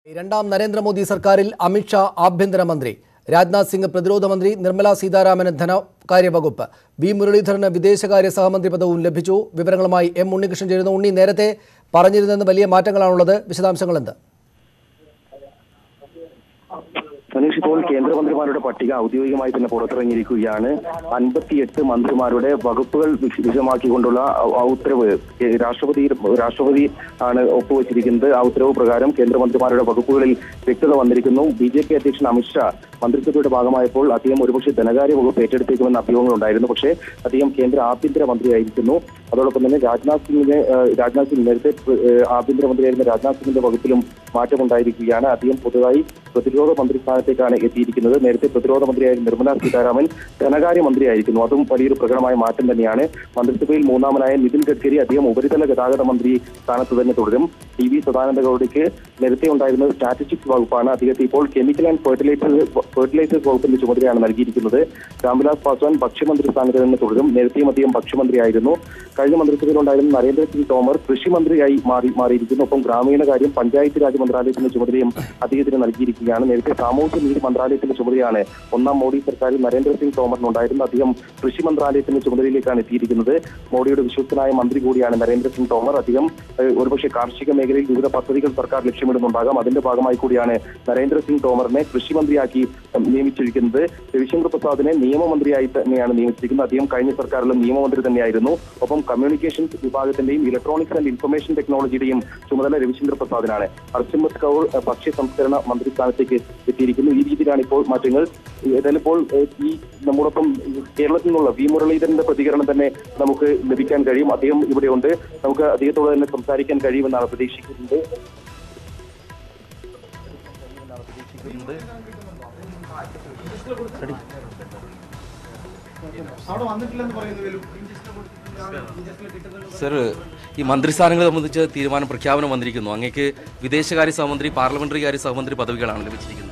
രണ്ടാം നരേന്ദ്രമോദി സർക്കാരിൽ അമിത്ഷാ ആഭ്യന്തരമന്ത്രി രാജ്നാഥ് സിംഗ് പ്രതിരോധ മന്ത്രി നിർമ്മല സീതാരാമന് ധനകാര്യ വകുപ്പ് വി മുരളീധരന് വിദേശകാര്യ സഹമന്ത്രി പദവും ലഭിച്ചു വിവരങ്ങളുമായി എം ഉണ്ണികൃഷ്ണൻ ചേരുന്നു ഉണ്ണി നേരത്തെ പറഞ്ഞിരുന്നെന്ന് വലിയ മാറ്റങ്ങളാണുള്ളത് വിശദാംശങ്ങൾ എന്ത് സനീഷ് ഇപ്പോൾ കേന്ദ്രമന്ത്രിമാരുടെ പട്ടിക ഔദ്യോഗികമായി തന്നെ പുറത്തിറങ്ങിയിരിക്കുകയാണ് അൻപത്തിയെട്ട് മന്ത്രിമാരുടെ വകുപ്പുകൾ വിശ- വിശദമാക്കിക്കൊണ്ടുള്ള ഔ- ഔ ഉത്തരവ് ഏ, രാഷ്ട്രപതി രാഷ്ട്രപതി ആണ് ഒപ്പുവച്ചിരിക്കുന്നത് ആ ഉത്തരവ് പ്രകാരം കേന്ദ്രമന്ത്രിമാരുടെ വകുപ്പുകളിൽ വ്യക്തത വന്നിരിക്കുന്നു ബി ജെ പി അധ്യക്ഷൻ അമിത്ഷാ മന്ത്രിസഭയുടെ ഭാഗമായപ്പോൾ അദ്ദേഹം ഒരുപക്ഷെ ധനകാര്യ വകുപ്പ് ഏറ്റെടുത്തേക്കുമെന്ന അഭ്യൂഹങ്ങൾ ഉണ്ടായിരുന്നു പക്ഷേ അദ്ദേഹം കേന്ദ്ര ആഭ്യന്തര മന്ത്രിയായിരിക്കുന്നു അതോടൊപ്പം തന്നെ രാജ്നാഥ് സിംഗിനെ ഏഹ്, രാജ്നാഥ് സിംഗ് നേരത്തെ ഏഹ്, ആഭ്യന്തരമന്ത്രിയായിരുന്ന രാജ്നാഥ് സിംഗിന്റെ വകുപ്പിലും മാറ്റമുണ്ടായിരിക്കുകയാണ് അദ്ദേഹം പുതുതായി പ്രതിരോധ മന്ത്രി സ്ഥാനത്തേക്കാണ് എത്തിയിരിക്കുന്നത് നേരത്തെ പ്രതിരോധ മന്ത്രിയായിരുന്ന നിർമ്മലാ സീതാരാമൻ ധനകാര്യ മന്ത്രിയായിരിക്കുന്നു അതും വലിയൊരു പ്രകടമായ മാറ്റം തന്നെയാണ് മന്ത്രിസഭയിൽ മൂന്നാമനായ നിതിൻ ഗഡ്കരി അദ്ദേഹം ഉപരിതല ഗതാഗത മന്ത്രി സ്ഥാനത്ത് തന്നെ തുടരും ടി വി സദാനന്ദ ഗൌഡയ്ക്ക് നേരത്തെ ഉണ്ടായിരുന്നത് സ്റ്റാറ്റിസ്റ്റിക്സ് വകുപ്പാണ് അദ്ദേഹത്തെ ഇപ്പോൾ കെമിക്കൽ ആൻഡ് ഫെർട്ടിലൈസേഴ്സ് ഫെർട്ടിലൈസേഴ്സ് വകുപ്പിന്റെ ചുമതലയാണ് നൽകിയിരിക്കുന്നത് രാംവിലാസ് പാസ്വാൻ ഭക്ഷ്യമന്ത്രി സ്ഥാനത്ത് തന്നെ തുടരും നേരത്തെയും അദ്ദേഹം ഭക്ഷ്യമന്ത്രിയായിരുന്നു കഴിഞ്ഞ മന്ത്രിസഭയിലുണ്ടായിരുന്ന നരേന്ദ്രസിംഗ് തോമർ കൃഷിമന്ത്രിയായി മാറി മാറിയിരിക്കുന്നു ഒപ്പം ഗ്രാമീണ കാര്യം പഞ്ചായത്ത് രാജ് മന്ത്രാലയത്തിന്റെ ചുമതലയും അദ്ദേഹത്തിന് നൽകിയിരിക്കുകയാണ് നേരത്തെ സാമൂഹ്യ നീതി മന്ത്രാലയത്തിന്റെ ചുമതലയാണ് ഒന്നാം മോഡി സർക്കാരിൽ നരേന്ദ്രസിംഗ് തോമറിനുണ്ടായിരുന്നു അദ്ദേഹം കൃഷി മന്ത്രാലയത്തിന്റെ ചുമതലയിലേക്കാണ് എത്തിയിരിക്കുന്നത് മോഡിയുടെ വിശ്വസ്തനായ മന്ത്രി കൂടിയാണ് നരേന്ദ്രസിംഗ് തോമർ അദ്ദേഹം ഏഹ്, ഒരുപക്ഷെ കാർഷിക മേഖലയിൽ വിവിധ പദ്ധതികൾ സർക്കാർ ലക്ഷ്യമിടുന്നുണ്ടാകാം അതിന്റെ ഭാഗമായി കൂടിയാണ് നരേന്ദ്രസിംഗ് തോമറിനെ കൃഷിമന്ത്രിയാക്കി ഉം, നിയമിച്ചിരിക്കുന്നത് രവിശങ്കർ പ്രസാദിനെ നിയമമന്ത്രിയായി തന്നെയാണ് നിയമിച്ചിരിക്കുന്നത് അദ്ദേഹം കഴിഞ്ഞ സർക്കാരിലും നിയമമന്ത്രി തന്നെയായിരുന്നു ഒപ്പം കമ്മ്യൂണിക്കേഷൻസ് വിഭാഗത്തിന്റെയും ഇലക്ട്രോണിക്സ് ആൻഡ് ഇൻഫർമേഷൻ ടെക്നോളജിയുടെയും ചുമതല രവിശങ്കർ പ്രസാദിനാണ് ഹർസിമത് കൗർ ഏഹ്, ഭക്ഷ്യ സംസ്കരണ മന്ത്രി സ്ഥാനത്തേക്ക് എത്തിയിരിക്കുന്നു ഈ രീതിയിലാണ് ഇപ്പോൾ മാറ്റങ്ങൾ ഏതായാലും ഇപ്പോൾ ഏഹ്, ഈ നമ്മോടൊപ്പം കേരളത്തിൽ നിന്നുള്ള വി മുരളീധരന്റെ പ്രതികരണം തന്നെ നമുക്ക് ലഭിക്കാൻ കഴിയും അദ്ദേഹം ഇവിടെയുണ്ട് നമുക്ക് അദ്ദേഹത്തോട് തന്നെ സംസാരിക്കാൻ കഴിയുമെന്നാണ് പ്രതീക്ഷിക്കുന്നത് സർ ഈ മന്ത്രിസ്ഥാനങ്ങൾ സംബന്ധിച്ച് തീരുമാനം പ്രഖ്യാപനം വന്നിരിക്കുന്നു അങ്ങേക്ക് വിദേശകാര്യ സഹമന്ത്രി പാർലമെന്ററി കാര്യ സഹമന്ത്രി പദവികളാണ് ലഭിച്ചിരിക്കുന്നത്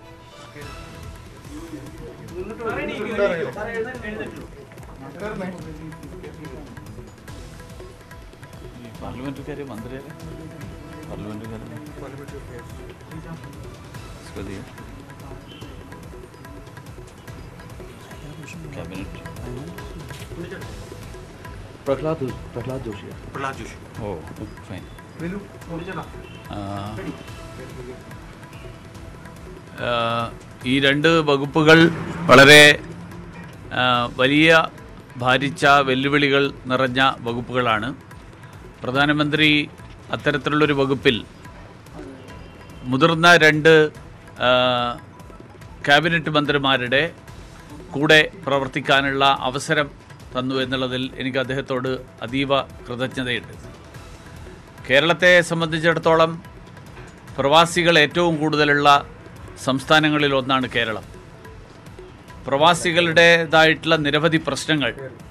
പാർലമെന്ററി കാര്യം മന്ത്രി പാർലമെന്ററി കാര്യം Smriti cabinet Pralhad Pralhad Joshi oh fine ആ, ആ, ഈ രണ്ട് വകുപ്പുകൾ വളരെ ആ, വലിയ ഭാരിച്ച വെല്ലുവിളികൾ നിറഞ്ഞ വകുപ്പുകളാണ് പ്രധാനമന്ത്രി അത്തരത്തിലുള്ളൊരു വകുപ്പിൽ മുതിർന്ന രണ്ട് ആ, ക്യാബിനറ്റ് മന്ത്രിമാരുടെ കൂടെ പ്രവർത്തിക്കാനുള്ള അവസരം തന്നു എന്നുള്ളതിൽ എനിക്ക് അദ്ദേഹത്തോട് അതീവ കൃതജ്ഞതയുണ്ട് കേരളത്തെ സംബന്ധിച്ചിടത്തോളം പ്രവാസികൾ ഏറ്റവും കൂടുതലുള്ള സംസ്ഥാനങ്ങളിൽ ഒന്നാണ് കേരളം പ്രവാസികളുടേതായിട്ടുള്ള നിരവധി പ്രശ്നങ്ങൾ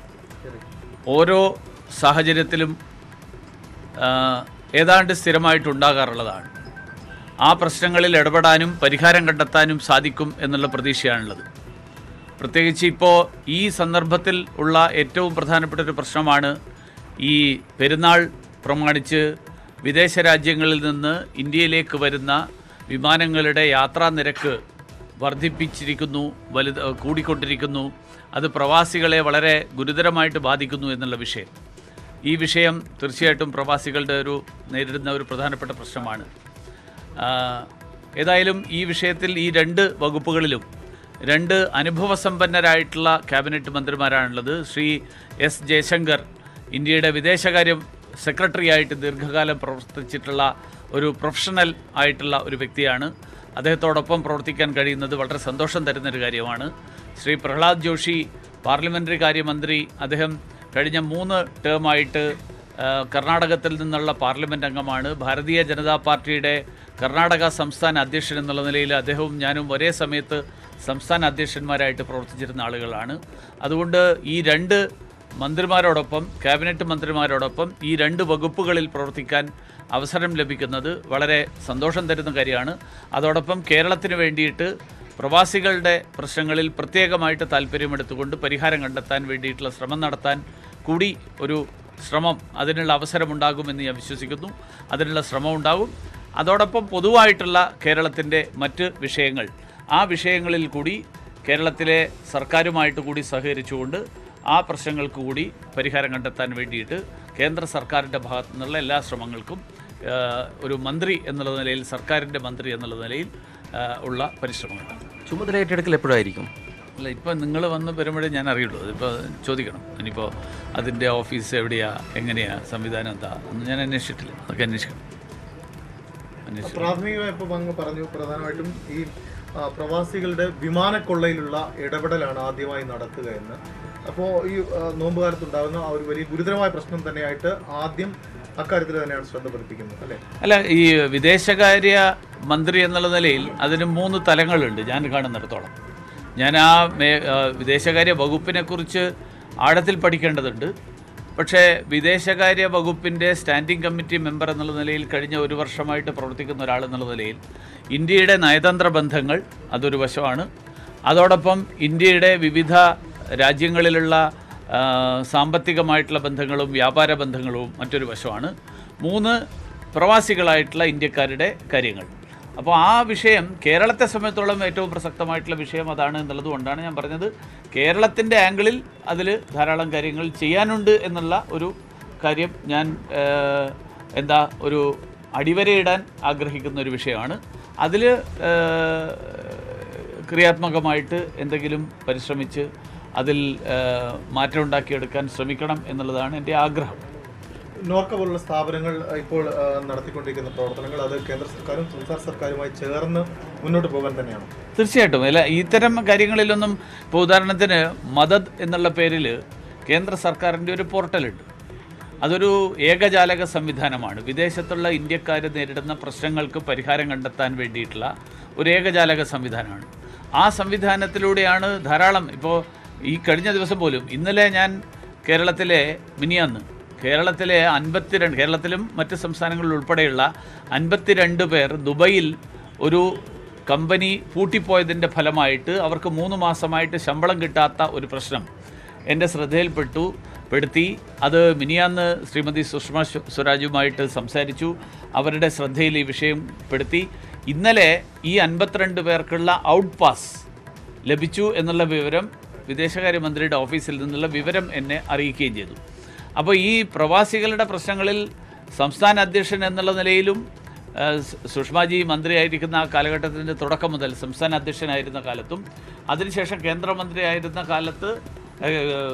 ഓരോ സാഹചര്യത്തിലും ആ, ഏതാണ്ട് സ്ഥിരമായിട്ടുണ്ടാകാറുള്ളതാണ് ആ പ്രശ്നങ്ങളിൽ ഇടപെടാനും പരിഹാരം കണ്ടെത്താനും സാധിക്കും എന്നുള്ള പ്രതീക്ഷയാണുള്ളത് പ്രത്യേകിച്ച് ഇപ്പോൾ ഈ സന്ദർഭത്തിൽ ഉള്ള ഏറ്റവും പ്രധാനപ്പെട്ട ഒരു പ്രശ്നമാണ് ഈ പെരുന്നാൾ പ്രമാണിച്ച് വിദേശ രാജ്യങ്ങളിൽ നിന്ന് ഇന്ത്യയിലേക്ക് വരുന്ന വിമാനങ്ങളുടെ യാത്രാ നിരക്ക് വർദ്ധിപ്പിച്ചിരിക്കുന്നു വലുത് കൂടിക്കൊണ്ടിരിക്കുന്നു അത് പ്രവാസികളെ വളരെ ഗുരുതരമായിട്ട് ബാധിക്കുന്നു എന്നുള്ള വിഷയം ഈ വിഷയം തീർച്ചയായിട്ടും പ്രവാസികളുടെ ഒരു നേരിടുന്ന ഒരു പ്രധാനപ്പെട്ട പ്രശ്നമാണ് ആ, ഏതായാലും ഈ വിഷയത്തിൽ ഈ രണ്ട് വകുപ്പുകളിലും രണ്ട് അനുഭവസമ്പന്നരായിട്ടുള്ള ക്യാബിനറ്റ് മന്ത്രിമാരാണുള്ളത് ശ്രീ എസ് ജയശങ്കർ ഇന്ത്യയുടെ വിദേശകാര്യ സെക്രട്ടറി ആയിട്ട് ദീർഘകാലം പ്രവർത്തിച്ചിട്ടുള്ള ഒരു പ്രൊഫഷണൽ ആയിട്ടുള്ള ഒരു വ്യക്തിയാണ് അദ്ദേഹത്തോടൊപ്പം പ്രവർത്തിക്കാൻ കഴിയുന്നത് വളരെ സന്തോഷം തരുന്നൊരു കാര്യമാണ് ശ്രീ പ്രഹ്ലാദ് ജോഷി പാർലമെൻ്ററി കാര്യമന്ത്രി അദ്ദേഹം കഴിഞ്ഞ മൂന്ന് ടേമായിട്ട് ആ, കർണാടകത്തിൽ നിന്നുള്ള പാർലമെൻറ്റ് അംഗമാണ് ഭാരതീയ ജനതാ പാർട്ടിയുടെ കർണാടക സംസ്ഥാന അധ്യക്ഷൻ എന്നുള്ള നിലയിൽ അദ്ദേഹവും ഞാനും ഒരേ സമയത്ത് സംസ്ഥാന അധ്യക്ഷന്മാരായിട്ട് പ്രവർത്തിച്ചിരുന്ന ആളുകളാണ് അതുകൊണ്ട് ഈ രണ്ട് മന്ത്രിമാരോടൊപ്പം ക്യാബിനറ്റ് മന്ത്രിമാരോടൊപ്പം ഈ രണ്ട് വകുപ്പുകളിൽ പ്രവർത്തിക്കാൻ അവസരം ലഭിക്കുന്നത് വളരെ സന്തോഷം തരുന്ന കാര്യമാണ് അതോടൊപ്പം കേരളത്തിന് വേണ്ടിയിട്ട് പ്രവാസികളുടെ പ്രശ്നങ്ങളിൽ പ്രത്യേകമായിട്ട് താല്പര്യമെടുത്തുകൊണ്ട് പരിഹാരം കണ്ടെത്താൻ വേണ്ടിയിട്ടുള്ള ശ്രമം നടത്താൻ കൂടി ഒരു ശ്രമം അതിനുള്ള അവസരമുണ്ടാകുമെന്ന് ഞാൻ വിശ്വസിക്കുന്നു അതിനുള്ള ശ്രമം ഉണ്ടാകും അതോടൊപ്പം പൊതുവായിട്ടുള്ള കേരളത്തിൻ്റെ മറ്റ് വിഷയങ്ങൾ ആ വിഷയങ്ങളിൽ കൂടി കേരളത്തിലെ സർക്കാരുമായിട്ട് കൂടി സഹകരിച്ചുകൊണ്ട് ആ പ്രശ്നങ്ങൾക്ക് കൂടി പരിഹാരം കണ്ടെത്താൻ വേണ്ടിയിട്ട് കേന്ദ്ര സർക്കാരിൻ്റെ ഭാഗത്തു നിന്നുള്ള എല്ലാ ശ്രമങ്ങൾക്കും ആ, ഒരു മന്ത്രി എന്നുള്ള നിലയിൽ സർക്കാരിൻ്റെ മന്ത്രി എന്നുള്ള നിലയിൽ ആ, ഉള്ള പരിശ്രമങ്ങളാണ് ചുമതല ഏറ്റെടുക്കൽ എപ്പോഴായിരിക്കും അല്ല ഇപ്പം നിങ്ങൾ വന്ന് വരുമ്പോഴേ ഞാൻ അറിയുള്ളൂ അതിപ്പോൾ ചോദിക്കണം ഇനിയിപ്പോൾ അതിൻ്റെ ഓഫീസ് എവിടെയാ എങ്ങനെയാ സംവിധാനം എന്താ എന്ന് ഞാൻ അന്വേഷിച്ചിട്ടില്ല അതൊക്കെ അന്വേഷിക്കണം അന്വേഷിക്കണം പ്രാഥമികമായി ഇപ്പോൾ അങ്ങ് പറഞ്ഞു പ്രധാനമായിട്ടും ഈ ആ, പ്രവാസികളുടെ വിമാനക്കൊള്ളയിലുള്ള ഇടപെടലാണ് ആദ്യമായി നടത്തുക എന്ന് അപ്പോൾ ഈ ആ, നോമ്പ് കാലത്തുണ്ടാകുന്ന ആ ഒരു വലിയ ഗുരുതരമായ പ്രശ്നം തന്നെയായിട്ട് ആദ്യം അക്കാര്യത്തിൽ തന്നെയാണ് ശ്രദ്ധ പതിപ്പിക്കുന്നത് അല്ലേ അല്ല ഈ വിദേശകാര്യ മന്ത്രി എന്നുള്ള നിലയിൽ അതിന് മൂന്ന് തലങ്ങളുണ്ട് ഞാൻ കാണുന്നിടത്തോളം ഞാൻ ആ മേ ആ, വിദേശകാര്യ വകുപ്പിനെ കുറിച്ച് ആഴത്തിൽ പഠിക്കേണ്ടതുണ്ട് പക്ഷേ വിദേശകാര്യ വകുപ്പിൻ്റെ സ്റ്റാൻഡിംഗ് കമ്മിറ്റി മെമ്പർ എന്നുള്ള നിലയിൽ കഴിഞ്ഞ ഒരു വർഷമായിട്ട് പ്രവർത്തിക്കുന്ന ഒരാൾ എന്നുള്ള നിലയിൽ ഇന്ത്യയുടെ നയതന്ത്ര ബന്ധങ്ങൾ അതൊരു വശമാണ് അതോടൊപ്പം ഇന്ത്യയുടെ വിവിധ രാജ്യങ്ങളിലുള്ള ആ, സാമ്പത്തികമായിട്ടുള്ള ബന്ധങ്ങളും വ്യാപാര ബന്ധങ്ങളും മറ്റൊരു വശമാണ് മൂന്ന് പ്രവാസികളായിട്ടുള്ള ഇന്ത്യക്കാരുടെ കാര്യങ്ങൾ അപ്പോൾ ആ വിഷയം കേരളത്തെ സംബന്ധിച്ചോളം ഏറ്റവും പ്രസക്തമായിട്ടുള്ള വിഷയം അതാണ് എന്നുള്ളത് കൊണ്ടാണ് ഞാൻ പറഞ്ഞത് കേരളത്തിൻ്റെ ആംഗിളിൽ അതിൽ ധാരാളം കാര്യങ്ങൾ ചെയ്യാനുണ്ട് എന്നുള്ള ഒരു കാര്യം ഞാൻ ആ, എന്താ ഒരു അടിവരയിടാൻ ആഗ്രഹിക്കുന്ന ഒരു വിഷയമാണ് അതിൽ ക്രിയാത്മകമായിട്ട് എന്തെങ്കിലും പരിശ്രമിച്ച് അതിൽ ആ, മാറ്റമുണ്ടാക്കിയെടുക്കാൻ ശ്രമിക്കണം എന്നുള്ളതാണ് എൻ്റെ ആഗ്രഹം നോർക്ക പോലുള്ള സ്ഥാപനങ്ങൾ ഇപ്പോൾ ആ, നടത്തിക്കൊണ്ടിരിക്കുന്ന പ്രവർത്തനങ്ങൾ അത് കേന്ദ്ര സർക്കാരും സംസ്ഥാന സർക്കാരുമായി ചേർന്ന് മുന്നോട്ട് പോകാൻ തന്നെയാണ് തീർച്ചയായിട്ടും അല്ല ഇത്തരം കാര്യങ്ങളിലൊന്നും ഇപ്പോൾ ഉദാഹരണത്തിന് മദത് എന്നുള്ള പേരിൽ കേന്ദ്ര സർക്കാരിൻ്റെ ഒരു പോർട്ടലുണ്ട് അതൊരു ഏകജാലക സംവിധാനമാണ് വിദേശത്തുള്ള ഇന്ത്യക്കാർ നേരിടുന്ന പ്രശ്നങ്ങൾക്ക് പരിഹാരം കണ്ടെത്താൻ വേണ്ടിയിട്ടുള്ള ഒരു ഏകജാലക സംവിധാനമാണ് ആ സംവിധാനത്തിലൂടെയാണ് ധാരാളം ഇപ്പോൾ ഈ കഴിഞ്ഞ ദിവസം പോലും ഇന്നലെ ഞാൻ കേരളത്തിലെ മിനിയാന്ന് കേരളത്തിലെ അൻപത്തിരണ്ട് കേരളത്തിലും മറ്റ് സംസ്ഥാനങ്ങളിൽ ഉൾപ്പെടെയുള്ള അൻപത്തിരണ്ട് പേർ ദുബൈയിൽ ഒരു കമ്പനി പൂട്ടിപ്പോയതിൻ്റെ ഫലമായിട്ട് അവർക്ക് മൂന്ന് മാസമായിട്ട് ശമ്പളം കിട്ടാത്ത ഒരു പ്രശ്നം എൻ്റെ ശ്രദ്ധയിൽപ്പെട്ടു പെടുത്തി അത് മിനിയാന്ന് ശ്രീമതി സുഷമ സ്വ- സ്വരാജുമായിട്ട് സംസാരിച്ചു അവരുടെ ശ്രദ്ധയിൽ ഈ വിഷയം പെടുത്തി ഇന്നലെ ഈ അൻപത്തിരണ്ട് പേർക്കുള്ള ഔട്ട് പാസ് ലഭിച്ചു എന്നുള്ള വിവരം വിദേശകാര്യമന്ത്രിയുടെ ഓഫീസിൽ നിന്നുള്ള വിവരം എന്നെ അറിയിക്കുകയും ചെയ്തു അപ്പോൾ ഈ പ്രവാസികളുടെ പ്രശ്നങ്ങളിൽ സംസ്ഥാന അധ്യക്ഷൻ എന്നുള്ള നിലയിലും ആ, സു- സുഷമാജി മന്ത്രിയായിരിക്കുന്ന ആ കാലഘട്ടത്തിൻ്റെ തുടക്കം മുതൽ സംസ്ഥാന അധ്യക്ഷനായിരുന്ന കാലത്തും അതിനുശേഷം കേന്ദ്രമന്ത്രിയായിരുന്ന കാലത്ത് ആ,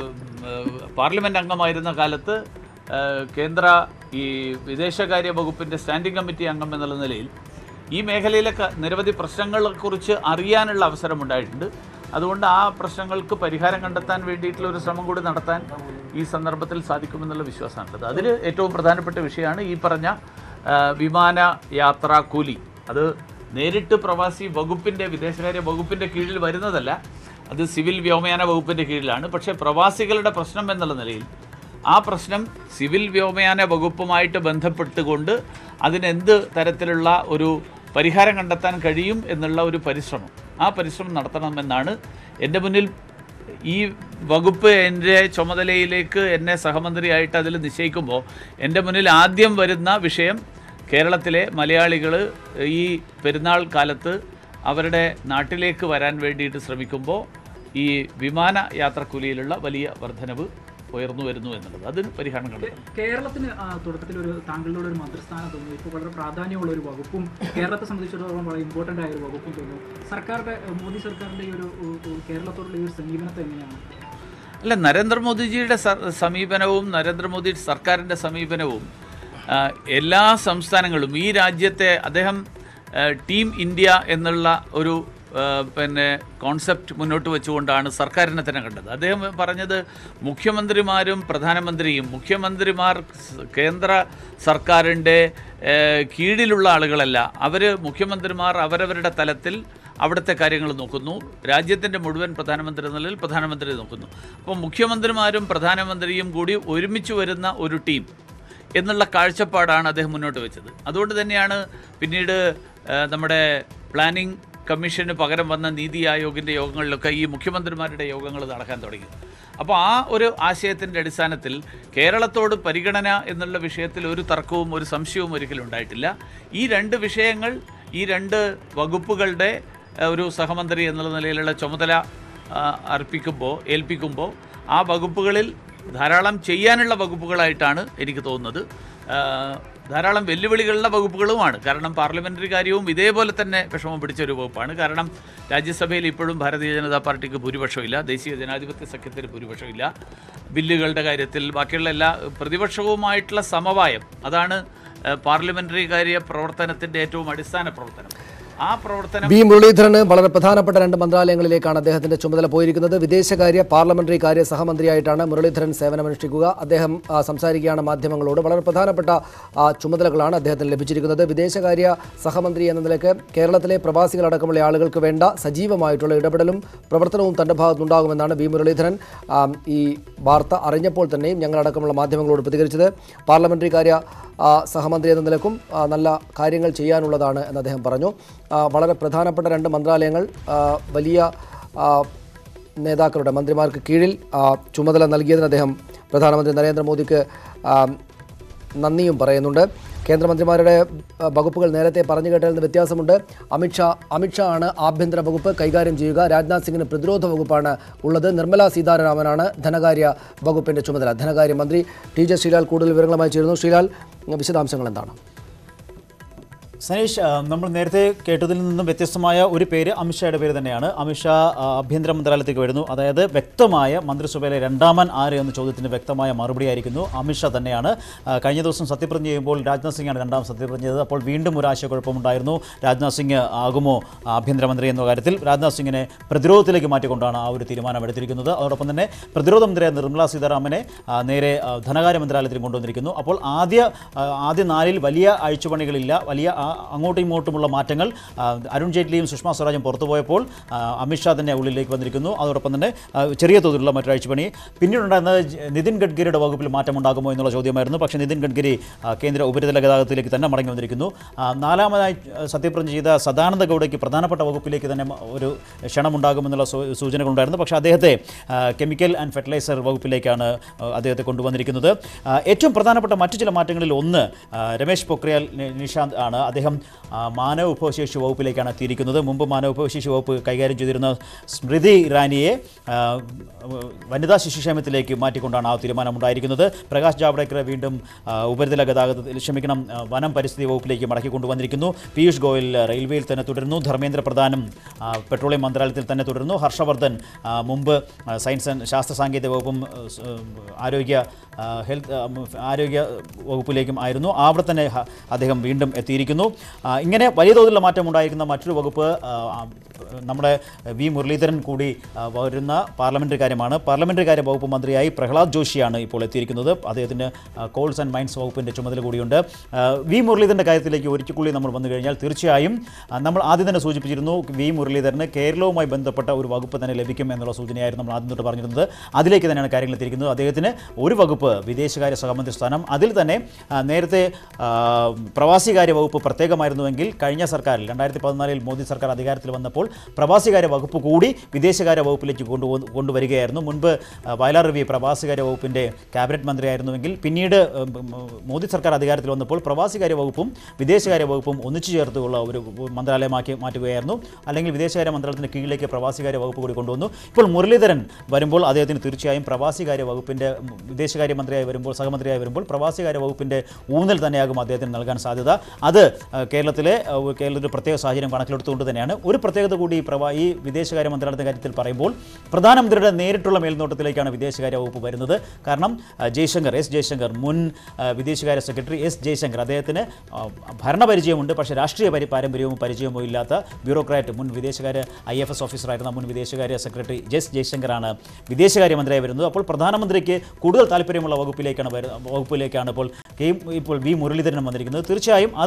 ആ, പാർലമെൻറ്റ് അംഗമായിരുന്ന കാലത്ത് ആ, കേന്ദ്ര ഈ വിദേശകാര്യ വകുപ്പിൻ്റെ സ്റ്റാൻഡിംഗ് കമ്മിറ്റി അംഗം എന്നുള്ള നിലയിൽ ഈ മേഖലയിലെ ക- നിരവധി പ്രശ്നങ്ങളെക്കുറിച്ച് അറിയാനുള്ള അവസരമുണ്ടായിട്ടുണ്ട് അതുകൊണ്ട് ആ പ്രശ്നങ്ങൾക്ക് പരിഹാരം കണ്ടെത്താൻ വേണ്ടിയിട്ടുള്ള ഒരു ശ്രമം കൂടി നടത്താൻ ഈ സന്ദർഭത്തിൽ സാധിക്കുമെന്നുള്ള വിശ്വാസമാണുള്ളത് അതിൽ ഏറ്റവും പ്രധാനപ്പെട്ട വിഷയമാണ് ഈ പറഞ്ഞ ആ, വിമാന യാത്രാ കൂലി അത് നേരിട്ട് പ്രവാസി വകുപ്പിൻ്റെ വിദേശകാര്യ വകുപ്പിൻ്റെ കീഴിൽ വരുന്നതല്ല അത് സിവിൽ വ്യോമയാന വകുപ്പിൻ്റെ കീഴിലാണ് പക്ഷേ പ്രവാസികളുടെ പ്രശ്നം എന്നുള്ള നിലയിൽ ആ പ്രശ്നം സിവിൽ വ്യോമയാന വകുപ്പുമായിട്ട് ബന്ധപ്പെട്ടുകൊണ്ട് അതിനെന്ത് തരത്തിലുള്ള ഒരു പരിഹാരം കണ്ടെത്താൻ കഴിയും എന്നുള്ള ഒരു പരിശ്രമം ആ പരിശ്രമം നടത്തണമെന്നാണ് എൻ്റെ മുന്നിൽ ഈ വകുപ്പ് എൻ്റെ ചുമതലയിലേക്ക് എന്നെ സഹമന്ത്രിയായിട്ട് അതിൽ നിശ്ചയിക്കുമ്പോൾ എൻ്റെ മുന്നിൽ ആദ്യം വരുന്ന വിഷയം കേരളത്തിലെ മലയാളികൾ ഈ പെരുന്നാൾ കാലത്ത് അവരുടെ നാട്ടിലേക്ക് വരാൻ വേണ്ടിയിട്ട് ശ്രമിക്കുമ്പോൾ ഈ വിമാന യാത്രക്കൂലിയിലുള്ള വലിയ വർധനവ് ഉയർന്നു വരുന്നു എന്നുള്ളത് അതിന് പരിഹാരം കണ്ടെത്തണം കേരളത്തിന് ആ, തുടക്കത്തിൽ ഒരു താങ്കളുടെ ഒരു മന്ത്രിസ്ഥാനം തോന്നുന്നു ഇപ്പോൾ വളരെ പ്രാധാന്യമുള്ള ഒരു വകുപ്പും കേരളത്തെ സംബന്ധിച്ചിടത്തോളം വളരെ ഇമ്പോർട്ടൻ്റ് ആയ ഒരു വകുപ്പും തോന്നുന്നു സർക്കാരുടെ മോദി സർക്കാരിൻ്റെ ഈ ഒരു ഒരു- ഒരു കേരളത്തോടുള്ള ഈ ഒരു സമീപനത്തെ എങ്ങനെയാണ് അല്ല നരേന്ദ്രമോദിജിയുടെ സ- സമീപനവും നരേന്ദ്രമോദി സർക്കാരിൻ്റെ സമീപനവും ആ, എല്ലാ സംസ്ഥാനങ്ങളും ഈ രാജ്യത്തെ അദ്ദേഹം ആ, ടീം ഇന്ത്യ എന്നുള്ള ഒരു ആ, പിന്നെ കോൺസെപ്റ്റ് മുന്നോട്ട് വെച്ചുകൊണ്ടാണ് സർക്കാരിനെ തന്നെ കണ്ടത് അദ്ദേഹം പറഞ്ഞത് മുഖ്യമന്ത്രിമാരും പ്രധാനമന്ത്രിയും മുഖ്യമന്ത്രിമാർ സ് കേന്ദ്ര സർക്കാരിൻ്റെ ആ, കീഴിലുള്ള ആളുകളല്ല അവർ മുഖ്യമന്ത്രിമാർ അവരവരുടെ തലത്തിൽ അവിടുത്തെ കാര്യങ്ങൾ നോക്കുന്നു രാജ്യത്തിൻ്റെ മുഴുവൻ പ്രധാനമന്ത്രി എന്ന നിലയിൽ പ്രധാനമന്ത്രി നോക്കുന്നു അപ്പോൾ മുഖ്യമന്ത്രിമാരും പ്രധാനമന്ത്രിയും കൂടി ഒരുമിച്ച് വരുന്ന ഒരു ടീം എന്നുള്ള കാഴ്ചപ്പാടാണ് അദ്ദേഹം മുന്നോട്ട് വെച്ചത് അതുകൊണ്ട് തന്നെയാണ് പിന്നീട് ആ, നമ്മുടെ പ്ലാനിംഗ് കമ്മീഷന് പകരം വന്ന നീതി ആയോഗിൻ്റെ യോഗങ്ങളിലൊക്കെ ഈ മുഖ്യമന്ത്രിമാരുടെ യോഗങ്ങൾ നടക്കാൻ തുടങ്ങി അപ്പോൾ ആ ഒരു ആശയത്തിൻ്റെ അടിസ്ഥാനത്തിൽ കേരളത്തോട് പരിഗണന എന്നുള്ള വിഷയത്തിൽ ഒരു തർക്കവും ഒരു സംശയവും ഒരിക്കലും ഉണ്ടായിട്ടില്ല ഈ രണ്ട് വിഷയങ്ങൾ ഈ രണ്ട് വകുപ്പുകളുടെ ഏഹ്, ഒരു സഹമന്ത്രി എന്നുള്ള നിലയിലുള്ള ചുമതല ആ, അർപ്പിക്കുമ്പോൾ ഏൽപ്പിക്കുമ്പോൾ ആ വകുപ്പുകളിൽ ധാരാളം ചെയ്യാനുള്ള വകുപ്പുകളായിട്ടാണ് എനിക്ക് തോന്നുന്നത് ആ, ധാരാളം വെല്ലുവിളികളുള്ള വകുപ്പുകളുമാണ് കാരണം പാർലമെൻ്ററി കാര്യവും ഇതേപോലെ തന്നെ വിഷമം പിടിച്ച ഒരു വകുപ്പാണ് കാരണം രാജ്യസഭയിൽ ഇപ്പോഴും ഭാരതീയ ജനതാ പാർട്ടിക്ക് ഭൂരിപക്ഷമില്ല ദേശീയ ജനാധിപത്യ സഖ്യത്തിന് ഭൂരിപക്ഷമില്ല ബില്ലുകളുടെ കാര്യത്തിൽ ബാക്കിയുള്ള എല്ലാ പ്രതിപക്ഷവുമായിട്ടുള്ള സമവായം അതാണ് പാർലമെൻ്ററി കാര്യ പ്രവർത്തനത്തിൻ്റെ ഏറ്റവും അടിസ്ഥാന പ്രവർത്തനം ആ പ്രവർത്തനം വി മുരളീധരന് വളരെ പ്രധാനപ്പെട്ട രണ്ട് മന്ത്രാലയങ്ങളിലേക്കാണ് അദ്ദേഹത്തിന്റെ ചുമതല പോയിരിക്കുന്നത് വിദേശകാര്യ പാർലമെന്ററി കാര്യ സഹമന്ത്രിയായിട്ടാണ് മുരളീധരൻ സേവനമനുഷ്ഠിക്കുക അദ്ദേഹം ആ, സംസാരിക്കുകയാണ് മാധ്യമങ്ങളോട് വളരെ പ്രധാനപ്പെട്ട ആ, ചുമതലകളാണ് അദ്ദേഹത്തിന് ലഭിച്ചിരിക്കുന്നത് വിദേശകാര്യ സഹമന്ത്രി എന്ന നിലയ്ക്ക് കേരളത്തിലെ പ്രവാസികളടക്കമുള്ള ആളുകൾക്ക് വേണ്ട സജീവമായിട്ടുള്ള ഇടപെടലും പ്രവർത്തനവും തന്റെ ഭാഗത്തുനിന്നുണ്ടാകുമെന്നാണ് വി മുരളീധരൻ ആ, ഈ വാർത്ത അറിഞ്ഞപ്പോൾ തന്നെയും ഞങ്ങളടക്കമുള്ള മാധ്യമങ്ങളോട് പ്രതികരിച്ചത് പാർലമെന്ററി കാര്യ ആ, സഹമന്ത്രി എന്ന നിലക്കും ആ, നല്ല കാര്യങ്ങൾ ചെയ്യാനുള്ളതാണ് എന്ന് അദ്ദേഹം പറഞ്ഞു ആ, വളരെ പ്രധാനപ്പെട്ട രണ്ട് മന്ത്രാലയങ്ങൾ ആ, വലിയ ആ, നേതാക്കളുടെ മന്ത്രിമാർക്ക് കീഴിൽ ആ, ചുമതല നൽകിയതിന് അദ്ദേഹം പ്രധാനമന്ത്രി നരേന്ദ്രമോദിക്ക് ആ, നന്ദിയും പറയുന്നുണ്ട് കേന്ദ്രമന്ത്രിമാരുടെ ആ, വകുപ്പുകൾ നേരത്തെ പറഞ്ഞു കേട്ടതിൽ നിന്ന് വ്യത്യാസമുണ്ട് അമിത്ഷാ അമിത്ഷാ ആണ് ആഭ്യന്തര വകുപ്പ് കൈകാര്യം ചെയ്യുക രാജ്നാഥ് സിംഗിന് പ്രതിരോധ വകുപ്പാണ് ഉള്ളത് നിർമ്മല സീതാരാമനാണ് ധനകാര്യ വകുപ്പിന്റെ ചുമതല ധനകാര്യമന്ത്രി ടി ജെ ശ്രീലാൽ കൂടുതൽ വിവരങ്ങളുമായി ചേരുന്നു ശ്രീലാൽ വിശദാംശങ്ങൾ എന്താണ് സനീഷ് ആ, നമ്മൾ നേരത്തെ കേട്ടതിൽ നിന്നും വ്യത്യസ്തമായ ഒരു പേര് അമിത്ഷായുടെ പേര് തന്നെയാണ് അമിത്ഷാ ആ, ആഭ്യന്തര മന്ത്രാലയത്തിലേക്ക് വരുന്നു അതായത് വ്യക്തമായ മന്ത്രിസഭയിലെ രണ്ടാമൻ ആര് എന്ന ചോദ്യത്തിന് വ്യക്തമായ മറുപടിയായിരിക്കുന്നു അമിത്ഷാ തന്നെയാണ് ആ, കഴിഞ്ഞ ദിവസം സത്യപ്രതിജ്ഞ ചെയ്യുമ്പോൾ രാജ്നാഥ് സിംഗാണ് രണ്ടാം സത്യപ്രതിജ്ഞ ചെയ്തത് അപ്പോൾ വീണ്ടും ഒരു ആശയക്കുഴപ്പമുണ്ടായിരുന്നു രാജ്നാഥ് സിംഗ് ആകുമോ ആഭ്യന്തരമന്ത്രി എന്ന കാര്യത്തിൽ രാജ്നാഥ് സിംഗിനെ പ്രതിരോധത്തിലേക്ക് മാറ്റിക്കൊണ്ടാണ് ആ ഒരു തീരുമാനം എടുത്തിരിക്കുന്നത് അതോടൊപ്പം തന്നെ പ്രതിരോധ മന്ത്രിയായ നിർമ്മല സീതാരാമനെ ആ, നേരെ ആ, ധനകാര്യ മന്ത്രാലയത്തിൽ കൊണ്ടുവന്നിരിക്കുന്നു അപ്പോൾ ആദ്യ ആ, ആദ്യ നാലിൽ വലിയ അഴിച്ചുപണികളില്ല വലിയ ആ, അങ്ങോട്ടും ഇങ്ങോട്ടുമുള്ള മാറ്റങ്ങൾ ആ, അരുൺ ജെയ്റ്റ്ലിയും സുഷമ സ്വരാജും പുറത്തു പോയപ്പോൾ ആ, അമിത്ഷാ തന്നെ ഉള്ളിലേക്ക് വന്നിരിക്കുന്നു അതോടൊപ്പം തന്നെ ആ, ചെറിയ തോതിലുള്ള മറ്റൊരു അഴിച്ചുപണി പിന്നീടുണ്ടായിരുന്നത് ജ- നിതിൻ ഗഡ്കരിയുടെ വകുപ്പിൽ മാറ്റമുണ്ടാകുമോ എന്നുള്ള ചോദ്യമായിരുന്നു പക്ഷേ നിതിൻ ഗഡ്കരി ആ, കേന്ദ്ര ഉപരിതല ഗതാഗതത്തിലേക്ക് തന്നെ മടങ്ങി വന്നിരിക്കുന്നു ആ, നാലാമതായി ആ, സത്യപ്രതിജ്ഞ ചെയ്ത സദാനന്ദ ഗൗഡയ്ക്ക് പ്രധാനപ്പെട്ട വകുപ്പിലേക്ക് തന്നെ മ- ഒരു ക്ഷണമുണ്ടാകുമെന്നുള്ള സൂ- സൂചനകളുണ്ടായിരുന്നു പക്ഷേ അദ്ദേഹത്തെ ആ, കെമിക്കൽ ആൻഡ് ഫെർട്ടിലൈസർ വകുപ്പിലേക്കാണ് ആ, അദ്ദേഹത്തെ കൊണ്ടുവന്നിരിക്കുന്നത് ആ, ഏറ്റവും പ്രധാനപ്പെട്ട മറ്റു ചില മാറ്റങ്ങളിൽ ഒന്ന് ആ, രമേശ് പൊക്രിയാൽ നി- നിഷാന്ത് ആണ് അദ്ദേഹം ആ, മാനവ വിഭവശേഷി വകുപ്പിലേക്കാണ് എത്തിയിരിക്കുന്നത് മുമ്പ് മാനവ വിഭവശേഷി വകുപ്പ് കൈകാര്യം ചെയ്തിരുന്ന സ്മൃതി ഇറാനിയെ ആ, വനിതാ ശിശുക്ഷേമത്തിലേക്ക് മാറ്റിക്കൊണ്ടാണ് ആ തീരുമാനം ഉണ്ടായിരിക്കുന്നത് പ്രകാശ് ജാവ്ഡേക്കറെ വീണ്ടും ആ, ഉപരിതല ഗതാഗതത്തിൽ ക്ഷമിക്കണം ആ, വനം പരിസ്ഥിതി വകുപ്പിലേക്ക് മടക്കി കൊണ്ടുവന്നിരിക്കുന്നു പീയൂഷ് ഗോയൽ റെയിൽവേയിൽ തന്നെ തുടരുന്നു ധർമ്മേന്ദ്ര പ്രധാനും ആ, പെട്രോളിയം മന്ത്രാലയത്തിൽ തന്നെ തുടരുന്നു ഹർഷവർദ്ധൻ ആ, മുമ്പ് ആ, സയൻസ് ആൻഡ് ശാസ്ത്ര സാങ്കേതിക വകുപ്പും ആ, സ്, ആ, ആരോഗ്യ ആ, ഹെൽത്ത് ആ, ഉം, ആരോഗ്യ വകുപ്പിലേക്കും ആയിരുന്നു അവിടെ തന്നെ ഹ- അദ്ദേഹം വീണ്ടും എത്തിയിരിക്കുന്നു ആ, ഇങ്ങനെ വലിയ തോതിലുള്ള മാറ്റം ഉണ്ടായിരിക്കുന്ന മറ്റൊരു വകുപ്പ് ആ, ആ, നമ്മുടെ വി മുരളീധരൻ കൂടി ആ, വരുന്ന പാർലമെൻ്ററി കാര്യമാണ് പാർലമെൻ്ററി കാര്യ വകുപ്പ് മന്ത്രിയായി പ്രഹ്ലാദ് ജോഷിയാണ് ഇപ്പോൾ എത്തിയിരിക്കുന്നത് അദ്ദേഹത്തിന് ആ, കോൾസ് ആൻഡ് മൈൻസ് വകുപ്പിൻ്റെ ചുമതല കൂടിയുണ്ട് ആ, വി മുരളീധരൻ്റെ കാര്യത്തിലേക്ക് ഒരിക്കൽ കൂടി നമ്മൾ വന്നു കഴിഞ്ഞാൽ തീർച്ചയായും ആ, നമ്മൾ ആദ്യം തന്നെ സൂചിപ്പിച്ചിരുന്നു വി മുരളീധരന് കേരളവുമായി ബന്ധപ്പെട്ട ഒരു വകുപ്പ് തന്നെ ലഭിക്കും എന്നുള്ള സൂചനയായിരുന്നു നമ്മൾ ആദ്യം തൊട്ട് പറഞ്ഞിരുന്നത് അതിലേക്ക് തന്നെയാണ് കാര്യങ്ങൾ എത്തിയിരിക്കുന്നത് അദ്ദേഹത്തിന് ഒരു വകുപ്പ് വിദേശകാര്യ സഹമന്ത്രി സ്ഥാനം അതിൽ തന്നെ ആ, നേരത്തെ ആ, പ്രവാസികാര്യ വകുപ്പ് പ്രത്യേകമായിരുന്നുവെങ്കിൽ കഴിഞ്ഞ സർക്കാരിൽ രണ്ടായിരത്തി പതിനാലിൽ മോദി സർക്കാർ അധികാരത്തിൽ വന്നപ്പോൾ പ്രവാസികാര്യ വകുപ്പ് കൂടി വിദേശകാര്യ വകുപ്പിലേക്ക് കൊണ്ടുപോ കൊണ്ടുവരികയായിരുന്നു മുൻപ് ആ, വയലാർ രവി പ്രവാസികാര്യ വകുപ്പിൻ്റെ ക്യാബിനറ്റ് മന്ത്രിയായിരുന്നുവെങ്കിൽ പിന്നീട് ഉം, ഉം, മോദി സർക്കാർ അധികാരത്തിൽ വന്നപ്പോൾ പ്രവാസികാര്യ വകുപ്പും വിദേശകാര്യ വകുപ്പും ഒന്നിച്ചു ചേർത്തുള്ള ഒരു മന്ത്രാലയമാക്കി മാറ്റുകയായിരുന്നു അല്ലെങ്കിൽ വിദേശകാര്യ മന്ത്രാലയത്തിന് കീഴിലേക്ക് പ്രവാസികാര്യ വകുപ്പ് കൂടി കൊണ്ടുവന്നു ഇപ്പോൾ മുരളീധരൻ വരുമ്പോൾ അദ്ദേഹത്തിന് തീർച്ചയായും പ്രവാസികാര്യ വകുപ്പിൻ്റെ ഉം, വിദേശകാര്യ മന്ത്രിയായി വരുമ്പോൾ സഹമന്ത്രിയായി വരുമ്പോൾ പ്രവാസികാര്യ വകുപ്പിൻ്റെ ഊന്നൽ തന്നെയാകും അദ്ദേഹത്തിന് നൽകാൻ സാധ്യത അത് ആ, കേരളത്തിലെ ആ, കേരളത്തിലെ പ്രത്യേക സാഹചര്യം കണക്കിലെടുത്തുകൊണ്ട് തന്നെയാണ് ഒരു പ്രത്യേകത കൂടി ഈ പ്രവാ ഈ വിദേശകാര്യ മന്ത്രാലയത്തിൻ്റെ കാര്യത്തിൽ പറയുമ്പോൾ പ്രധാനമന്ത്രിയുടെ നേരിട്ടുള്ള മേൽനോട്ടത്തിലേക്കാണ് വിദേശകാര്യ വകുപ്പ് വരുന്നത് കാരണം ആ, ജയശങ്കർ എസ് ജയശങ്കർ മുൻ ആ, വിദേശകാര്യ സെക്രട്ടറി എസ് ജയശങ്കർ അദ്ദേഹത്തിന് ആ, ഭരണപരിചയമുണ്ട് പക്ഷേ രാഷ്ട്രീയ പരി പാരമ്പര്യവും പരിചയമോ ഇല്ലാത്ത ബ്യൂറോക്രാറ്റ് മുൻ വിദേശകാര്യ ഐ എഫ് എസ് ഓഫീസറായിരുന്ന മുൻ വിദേശകാര്യ സെക്രട്ടറി എസ് ജയശങ്കറാണ് വിദേശകാര്യമന്ത്രിയായി വരുന്നത് അപ്പോൾ പ്രധാനമന്ത്രിക്ക് കൂടുതൽ താല്പര്യമുള്ള വകുപ്പിലേക്കാണ് വരു- വകുപ്പിലേക്കാണ് ഇപ്പോൾ കെ ഇപ്പോൾ വി മുരളീധരൻ വന്നിരിക്കുന്നത് തീർച്ചയായും അതും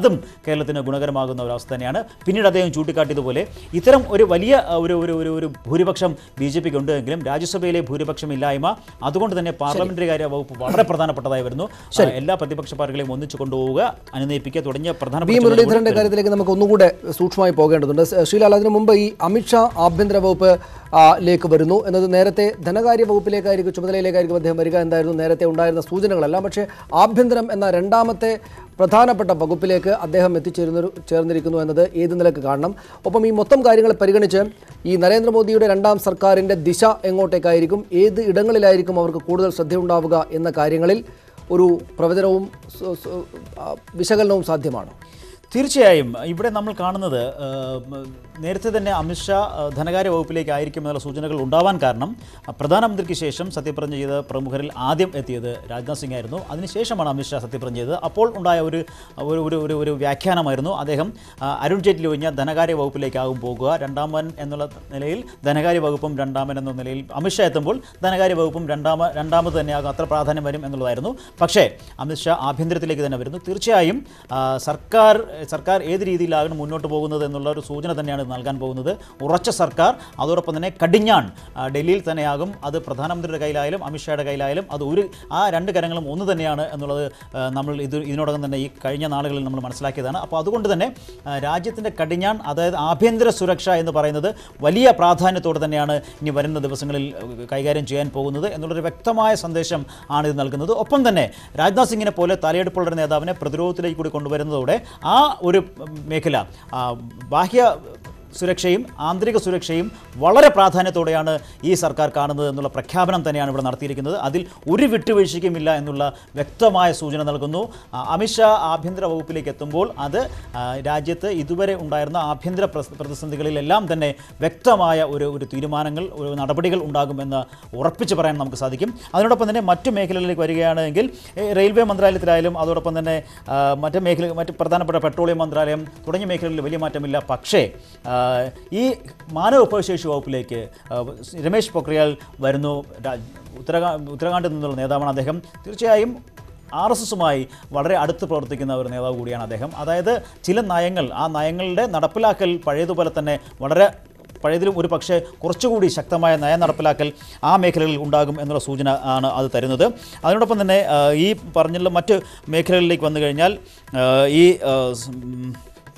കേരളത്തിന് ഗുണകരമാകുന്ന ഒരു അവസ്ഥ തന്നെയാണ് പിന്നീട് അദ്ദേഹം ചൂണ്ടിക്കാട്ടിയതുപോലെ ഇത്തരം ഒരു വലിയ ആ, ഒരു ഒരു ഒരു ഒരു ഭൂരിപക്ഷം ബി ജെ പിക്ക് ഉണ്ട് എങ്കിലും രാജ്യസഭയിലെ ഭൂരിപക്ഷം ഇല്ലായ്മ അതുകൊണ്ട് തന്നെ പാർലമെന്ററി കാര്യ വകുപ്പ് വളരെ പ്രധാനപ്പെട്ടതായി വരുന്നു ആ, എല്ലാ പ്രതിപക്ഷ പാർട്ടികളെയും ഒന്നിച്ചു കൊണ്ടുപോവുക അനുനയിപ്പിക്കുക തുടങ്ങിയ വി പ്രധാനപ്പെട്ട മുരളീധരന്റെ കാര്യത്തിലേക്ക് നമുക്ക് ഒന്നുകൂടെ സൂക്ഷ്മമായി പോകേണ്ടതുണ്ട് സ് ശ്രീലാൽ അതിനു മുമ്പ് ഈ അമിത്ഷാ ആഭ്യന്തര വകുപ്പ് ആ, ലേക്ക് വരുന്നു എന്നത് നേരത്തെ ധനകാര്യ വകുപ്പിലേക്കായിരിക്കും ചുമതലയിലേക്കായിരിക്കും അദ്ദേഹം വരിക എന്തായിരുന്നു നേരത്തെ ഉണ്ടായിരുന്ന സൂചനകളെല്ലാം പക്ഷേ ആഭ്യന്തരം എന്ന രണ്ടാമത്തെ പ്രധാനപ്പെട്ട വകുപ്പിലേക്ക് അദ്ദേഹം എത്തിച്ചേരുന്ന ചേർന്നിരിക്കുന്നു എന്നത് ഏത് നിലക്ക് കാണണം ഒപ്പം ഈ മൊത്തം കാര്യങ്ങൾ പരിഗണിച്ച് ഈ നരേന്ദ്രമോദിയുടെ രണ്ടാം സർക്കാരിൻ്റെ ദിശ എങ്ങോട്ടേക്കായിരിക്കും ഏത് ഇടങ്ങളിലായിരിക്കും അവർക്ക് കൂടുതൽ ശ്രദ്ധയുണ്ടാവുക എന്ന കാര്യങ്ങളിൽ ഒരു പ്രവചനവും സ- സ- ആ, വിശകലനവും സാധ്യമാണോ തീർച്ചയായും ഇവിടെ നമ്മൾ കാണുന്നത് ആ, മ, നേരത്തെ തന്നെ അമിത്ഷാ ആ, ധനകാര്യ വകുപ്പിലേക്ക് ആയിരിക്കും എന്നുള്ള സൂചനകൾ ഉണ്ടാവാൻ കാരണം ആ, പ്രധാനമന്ത്രിക്ക് ശേഷം സത്യപ്രതിജ്ഞ ചെയ്ത പ്രമുഖരിൽ ആദ്യം എത്തിയത് രാജ്നാഥ് സിംഗ് ആയിരുന്നു അതിനുശേഷമാണ് അമിത്ഷാ സത്യപ്രതിജ്ഞ ചെയ്തത് അപ്പോൾ ഉണ്ടായ ഒരു ഒരു ഒരു ഒരു ഒരു വ്യാഖ്യാനമായിരുന്നു അദ്ദേഹം ആ, അരുൺ ജെയ്റ്റ്ലി ഒഴിഞ്ഞ ധനകാര്യ വകുപ്പിലേക്കാകും പോകുക രണ്ടാമൻ എന്നുള്ള നിലയിൽ ധനകാര്യ വകുപ്പും രണ്ടാമൻ എന്ന നിലയിൽ അമിത്ഷാ എത്തുമ്പോൾ ധനകാര്യ വകുപ്പും രണ്ടാമ രണ്ടാമത് തന്നെയാകും അത്ര പ്രാധാന്യം വരും എന്നുള്ളതായിരുന്നു പക്ഷേ അമിത്ഷാ ആഭ്യന്തരത്തിലേക്ക് തന്നെ വരുന്നു തീർച്ചയായും ആ, സർക്കാർ സർക്കാർ ഏത് രീതിയിലാകണം മുന്നോട്ട് പോകുന്നത് എന്നുള്ള ഒരു സൂചന തന്നെയാണ് ഇത് നൽകാൻ പോകുന്നത് ഉറച്ച സർക്കാർ അതോടൊപ്പം തന്നെ കടിഞ്ഞാൺ ആ, ഡൽഹിയിൽ തന്നെയാകും അത് പ്രധാനമന്ത്രിയുടെ കയ്യിലായാലും അമിത്ഷായുടെ കയ്യിലായാലും അത് ഒരു ആ രണ്ട് കരങ്ങളും ഒന്ന് തന്നെയാണ് എന്നുള്ളത് ആ, നമ്മൾ ഇത് ഇതിനോടകം തന്നെ ഈ കഴിഞ്ഞ നാളുകളിൽ നമ്മൾ മനസ്സിലാക്കിയതാണ് അപ്പോൾ അതുകൊണ്ട് തന്നെ ആ, രാജ്യത്തിൻ്റെ കടിഞ്ഞാൺ അതായത് ആഭ്യന്തര സുരക്ഷ എന്ന് പറയുന്നത് വലിയ പ്രാധാന്യത്തോടെ തന്നെയാണ് ഇനി വരുന്ന ദിവസങ്ങളിൽ ഏഹ്, കൈകാര്യം ചെയ്യാൻ പോകുന്നത് എന്നുള്ളൊരു വ്യക്തമായ സന്ദേശം ആണ് ഇത് നൽകുന്നത് ഒപ്പം തന്നെ രാജ്നാഥ് സിംഗിനെ പോലെ തലയെടുപ്പുള്ള ഒരു നേതാവിനെ പ്രതിരോധത്തിലേക്ക് കൂടി കൊണ്ടുവരുന്നതോടെ ആ ഒരു മേഖല ആ, ബാഹ്യ സുരക്ഷയും ആന്തരിക സുരക്ഷയും വളരെ പ്രാധാന്യത്തോടെയാണ് ഈ സർക്കാർ കാണുന്നത് എന്നുള്ള പ്രഖ്യാപനം തന്നെയാണ് ഇവിടെ നടത്തിയിരിക്കുന്നത് അതിൽ ഒരു വിട്ടുവീഴ്ചയ്ക്കുമില്ല എന്നുള്ള വ്യക്തമായ സൂചന നൽകുന്നു ആ, അമിത്ഷാ ആഭ്യന്തര വകുപ്പിലേക്ക് എത്തുമ്പോൾ അത് ആ, രാജ്യത്ത് ഇതുവരെ ഉണ്ടായിരുന്ന ആഭ്യന്തര പ്രസ്- പ്രതിസന്ധികളിലെല്ലാം തന്നെ വ്യക്തമായ ഒരു ഒരു തീരുമാനങ്ങൾ ഒരു നടപടികൾ ഉണ്ടാകുമെന്ന് ഉറപ്പിച്ച് പറയാൻ നമുക്ക് സാധിക്കും അതിനോടൊപ്പം തന്നെ മറ്റു മേഖലകളിലേക്ക് വരികയാണെങ്കിൽ ഏ, റെയിൽവേ മന്ത്രാലയത്തിലായാലും അതോടൊപ്പം തന്നെ ആ, മറ്റ് മേഖല മറ്റ് പ്രധാനപ്പെട്ട പെട്രോളിയം മന്ത്രാലയം തുടങ്ങിയ മേഖലകളിൽ വലിയ മാറ്റമില്ല പക്ഷേ ആ, ഈ മാനവ വിഭവശേഷി വകുപ്പിലേക്ക് ആ, രമേശ് പൊക്രിയാൽ വരുന്നു രാ- ഉത്തരാഖാ ഉത്തരാഖണ്ഡിൽ നിന്നുള്ള നേതാവാണ് അദ്ദേഹം തീർച്ചയായും ആർ എസ് എസുമായി വളരെ അടുത്ത് പ്രവർത്തിക്കുന്ന ഒരു നേതാവ് കൂടിയാണ് അദ്ദേഹം അതായത് ചില നയങ്ങൾ ആ നയങ്ങളുടെ നടപ്പിലാക്കൽ പഴയതുപോലെ തന്നെ വളരെ പഴയതിലും ഒരു പക്ഷേ കുറച്ചുകൂടി ശക്തമായ നയം നടപ്പിലാക്കൽ ആ മേഖലകളിൽ ഉണ്ടാകും എന്നുള്ള സൂചന ആണ് അത് തരുന്നത് അതിനോടൊപ്പം തന്നെ ആ, ഈ പറഞ്ഞുള്ള മറ്റ് മേഖലകളിലേക്ക് വന്നു കഴിഞ്ഞാൽ ആ, ഈ ആ, സ്- ഉം,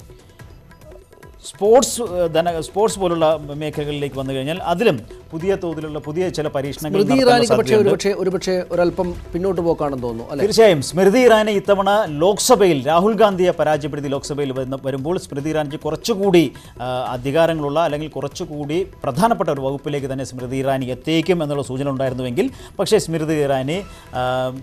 സ്പോർട്സ് ഏഹ്, ധന സ്പോർട്സ് പോലുള്ള മേഖലകളിലേക്ക് വന്നു കഴിഞ്ഞാൽ അതിലും പുതിയ തോതിലുള്ള പുതിയ ചില പരീക്ഷണങ്ങൾ സ്മൃതി നടത്താനുള്ള ഇറാനിക്ക് പക്ഷേ സാധ്യതയുണ്ട്. ഒരുപക്ഷെ ഒരുപക്ഷെ ഒരല്പം പിന്നോട്ട് പോക്കാണെന്ന് തോന്നുന്നു അല്ലെ തീർച്ചയായും സ്മൃതി ഇറാനെ ഇത്തവണ ലോക്സഭയിൽ രാഹുൽ ഗാന്ധിയെ പരാജയപ്പെടുത്തി ലോക്സഭയിൽ വരുന്ന വരുമ്പോൾ സ്മൃതി ഇറാനിക്ക് കുറച്ചുകൂടി ആ, അധികാരങ്ങളുള്ള അല്ലെങ്കിൽ കുറച്ചുകൂടി പ്രധാനപ്പെട്ട ഒരു വകുപ്പിലേക്ക് തന്നെ സ്മൃതി ഇറാനി എത്തിയേക്കും എന്നുള്ള സൂചന ഉണ്ടായിരുന്നുവെങ്കിൽ പക്ഷേ സ്മൃതി ഇറാനി ആ,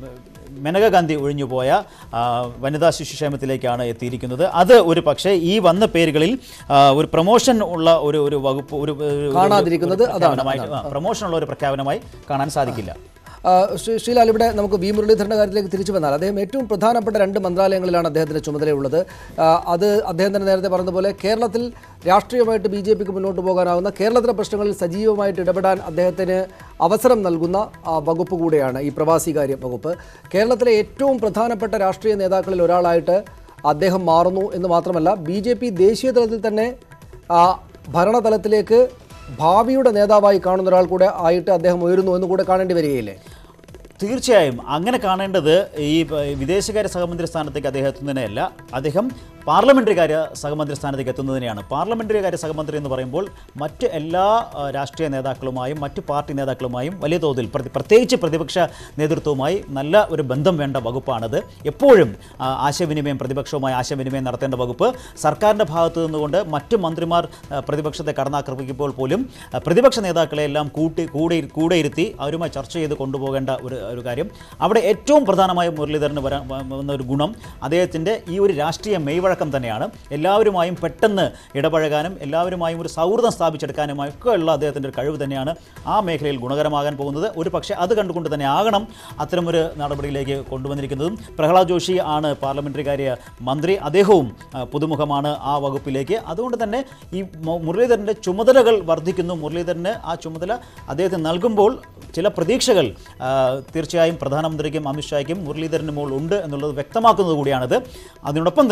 മെനക ഗാന്ധി ഒഴിഞ്ഞുപോയ ആ, വനിതാ ശിശുക്ഷേമത്തിലേക്കാണ് എത്തിയിരിക്കുന്നത് അത് ഒരു പക്ഷേ ഈ വന്ന പേരുകളിൽ ആ, ഒരു പ്രൊമോഷൻ ഉള്ള ഒരു ഒരു വകുപ്പ് ഒരു ഒരു- ഒരു- കാണാതിരിക്കുന്നത് ഒരു അതാണ്, പ്രഖ്യാപനമായിട്ട് ആ, പ്രൊമോഷൻ ഉള്ള ഒരു പ്രഖ്യാപനമായി കാണാൻ സാധിക്കില്ല ആ, ശ്രീ ശ്രീലാൽ ഇവിടെ നമുക്ക് വി മുരളീധരൻ്റെ കാര്യത്തിലേക്ക് തിരിച്ചു വന്നാൽ അദ്ദേഹം ഏറ്റവും പ്രധാനപ്പെട്ട രണ്ട് മന്ത്രാലയങ്ങളിലാണ് അദ്ദേഹത്തിൻ്റെ ചുമതലയുള്ളത് ആ, അത് അദ്ദേഹം തന്നെ നേരത്തെ പറഞ്ഞതുപോലെ കേരളത്തിൽ രാഷ്ട്രീയമായിട്ട് ബി ജെ പിക്ക് മുന്നോട്ട് പോകാനാവുന്ന കേരളത്തിലെ പ്രശ്നങ്ങളിൽ സജീവമായിട്ട് ഇടപെടാൻ അദ്ദേഹത്തിന് അവസരം നൽകുന്ന ആ, വകുപ്പ് കൂടെയാണ് ഈ പ്രവാസികാര്യ വകുപ്പ് കേരളത്തിലെ ഏറ്റവും പ്രധാനപ്പെട്ട രാഷ്ട്രീയ നേതാക്കളിൽ ഒരാളായിട്ട് അദ്ദേഹം മാറുന്നു എന്ന് മാത്രമല്ല ബി ജെ പി ദേശീയ തലത്തിൽ തന്നെ ആ, ഭരണതലത്തിലേക്ക് ഭാവിയുടെ നേതാവായി കാണുന്ന ഒരാൾ കൂടെ ആയിട്ട് അദ്ദേഹം ഉയരുന്നു എന്ന് കൂടെ കാണേണ്ടി വരികയില്ലേ തീർച്ചയായും അങ്ങനെ കാണേണ്ടത് ഈ പ- വിദേശകാര്യ സഹമന്ത്രി സ്ഥാനത്തേക്ക് അദ്ദേഹം എത്തുന്നതിനെയല്ല അദ്ദേഹം പാർലമെൻ്ററി കാര്യ സഹമന്ത്രി സ്ഥാനത്തേക്ക് എത്തുന്നതിനെയാണ് പാർലമെൻ്ററി കാര്യ സഹമന്ത്രി എന്ന് പറയുമ്പോൾ മറ്റ് എല്ലാ ആ, രാഷ്ട്രീയ നേതാക്കളുമായും മറ്റ് പാർട്ടി നേതാക്കളുമായും വലിയ തോതിൽ പ്രതി- പ്രത്യേകിച്ച് പ്രതിപക്ഷ നേതൃത്വവുമായി നല്ല ഒരു ബന്ധം വേണ്ട വകുപ്പാണത് എപ്പോഴും ആ, ആശയവിനിമയം പ്രതിപക്ഷവുമായി ആശയവിനിമയം നടത്തേണ്ട വകുപ്പ് സർക്കാരിൻ്റെ ഭാഗത്തു നിന്നുകൊണ്ട് മറ്റ് മന്ത്രിമാർ ആ, പ്രതിപക്ഷത്തെ കടന്നാക്രമിക്കുമ്പോൾ പോലും ആ, പ്രതിപക്ഷ നേതാക്കളെ എല്ലാം കൂട്ടി കൂടെ കൂടെ ഇരുത്തി അവരുമായി ചർച്ച ചെയ്ത് കൊണ്ടുപോകേണ്ട ഒരു ഒരു കാര്യം അവിടെ ഏറ്റവും പ്രധാനമായും മുരളീധരന് വരാൻ വ- വന്ന ഒരു ഗുണം അദ്ദേഹത്തിൻ്റെ ഈ ഒരു രാഷ്ട്രീയ മെയ്വഴക്കം തന്നെയാണ് എല്ലാവരുമായും പെട്ടെന്ന് ഇടപഴകാനും എല്ലാവരുമായും ഒരു സൗഹൃദം സ്ഥാപിച്ചെടുക്കാനുമായി ഒക്കെ ഉള്ള അദ്ദേഹത്തിൻ്റെ ഒരു കഴിവ് തന്നെയാണ് ആ മേഖലയിൽ ഗുണകരമാകാൻ പോകുന്നത് ഒരു പക്ഷേ അത് കണ്ടുകൊണ്ട് തന്നെ ആകണം അത്തരമൊരു നടപടിയിലേക്ക് കൊണ്ടുവന്നിരിക്കുന്നതും പ്രഹ്ലാദ് ജോഷി ആണ് പാർലമെൻ്ററി കാര്യ മന്ത്രി അദ്ദേഹവും ആ, പുതുമുഖമാണ് ആ വകുപ്പിലേക്ക് അതുകൊണ്ട് തന്നെ ഈ മു- മുരളീധരൻ്റെ ചുമതലകൾ വർദ്ധിക്കുന്നു മുരളീധരന് ആ ചുമതല അദ്ദേഹത്തിന് നൽകുമ്പോൾ ചില പ്രതീക്ഷകൾ ആ, തീർച്ചയായും പ്രധാനമന്ത്രിക്കും അമിത്ഷായ്ക്കും മുരളീധരന് മുകളിൽ ഉണ്ട് എന്നുള്ളത് വ്യക്തമാക്കുന്നത് കൂടിയാണിത് അതിനോടൊപ്പം തന്നെ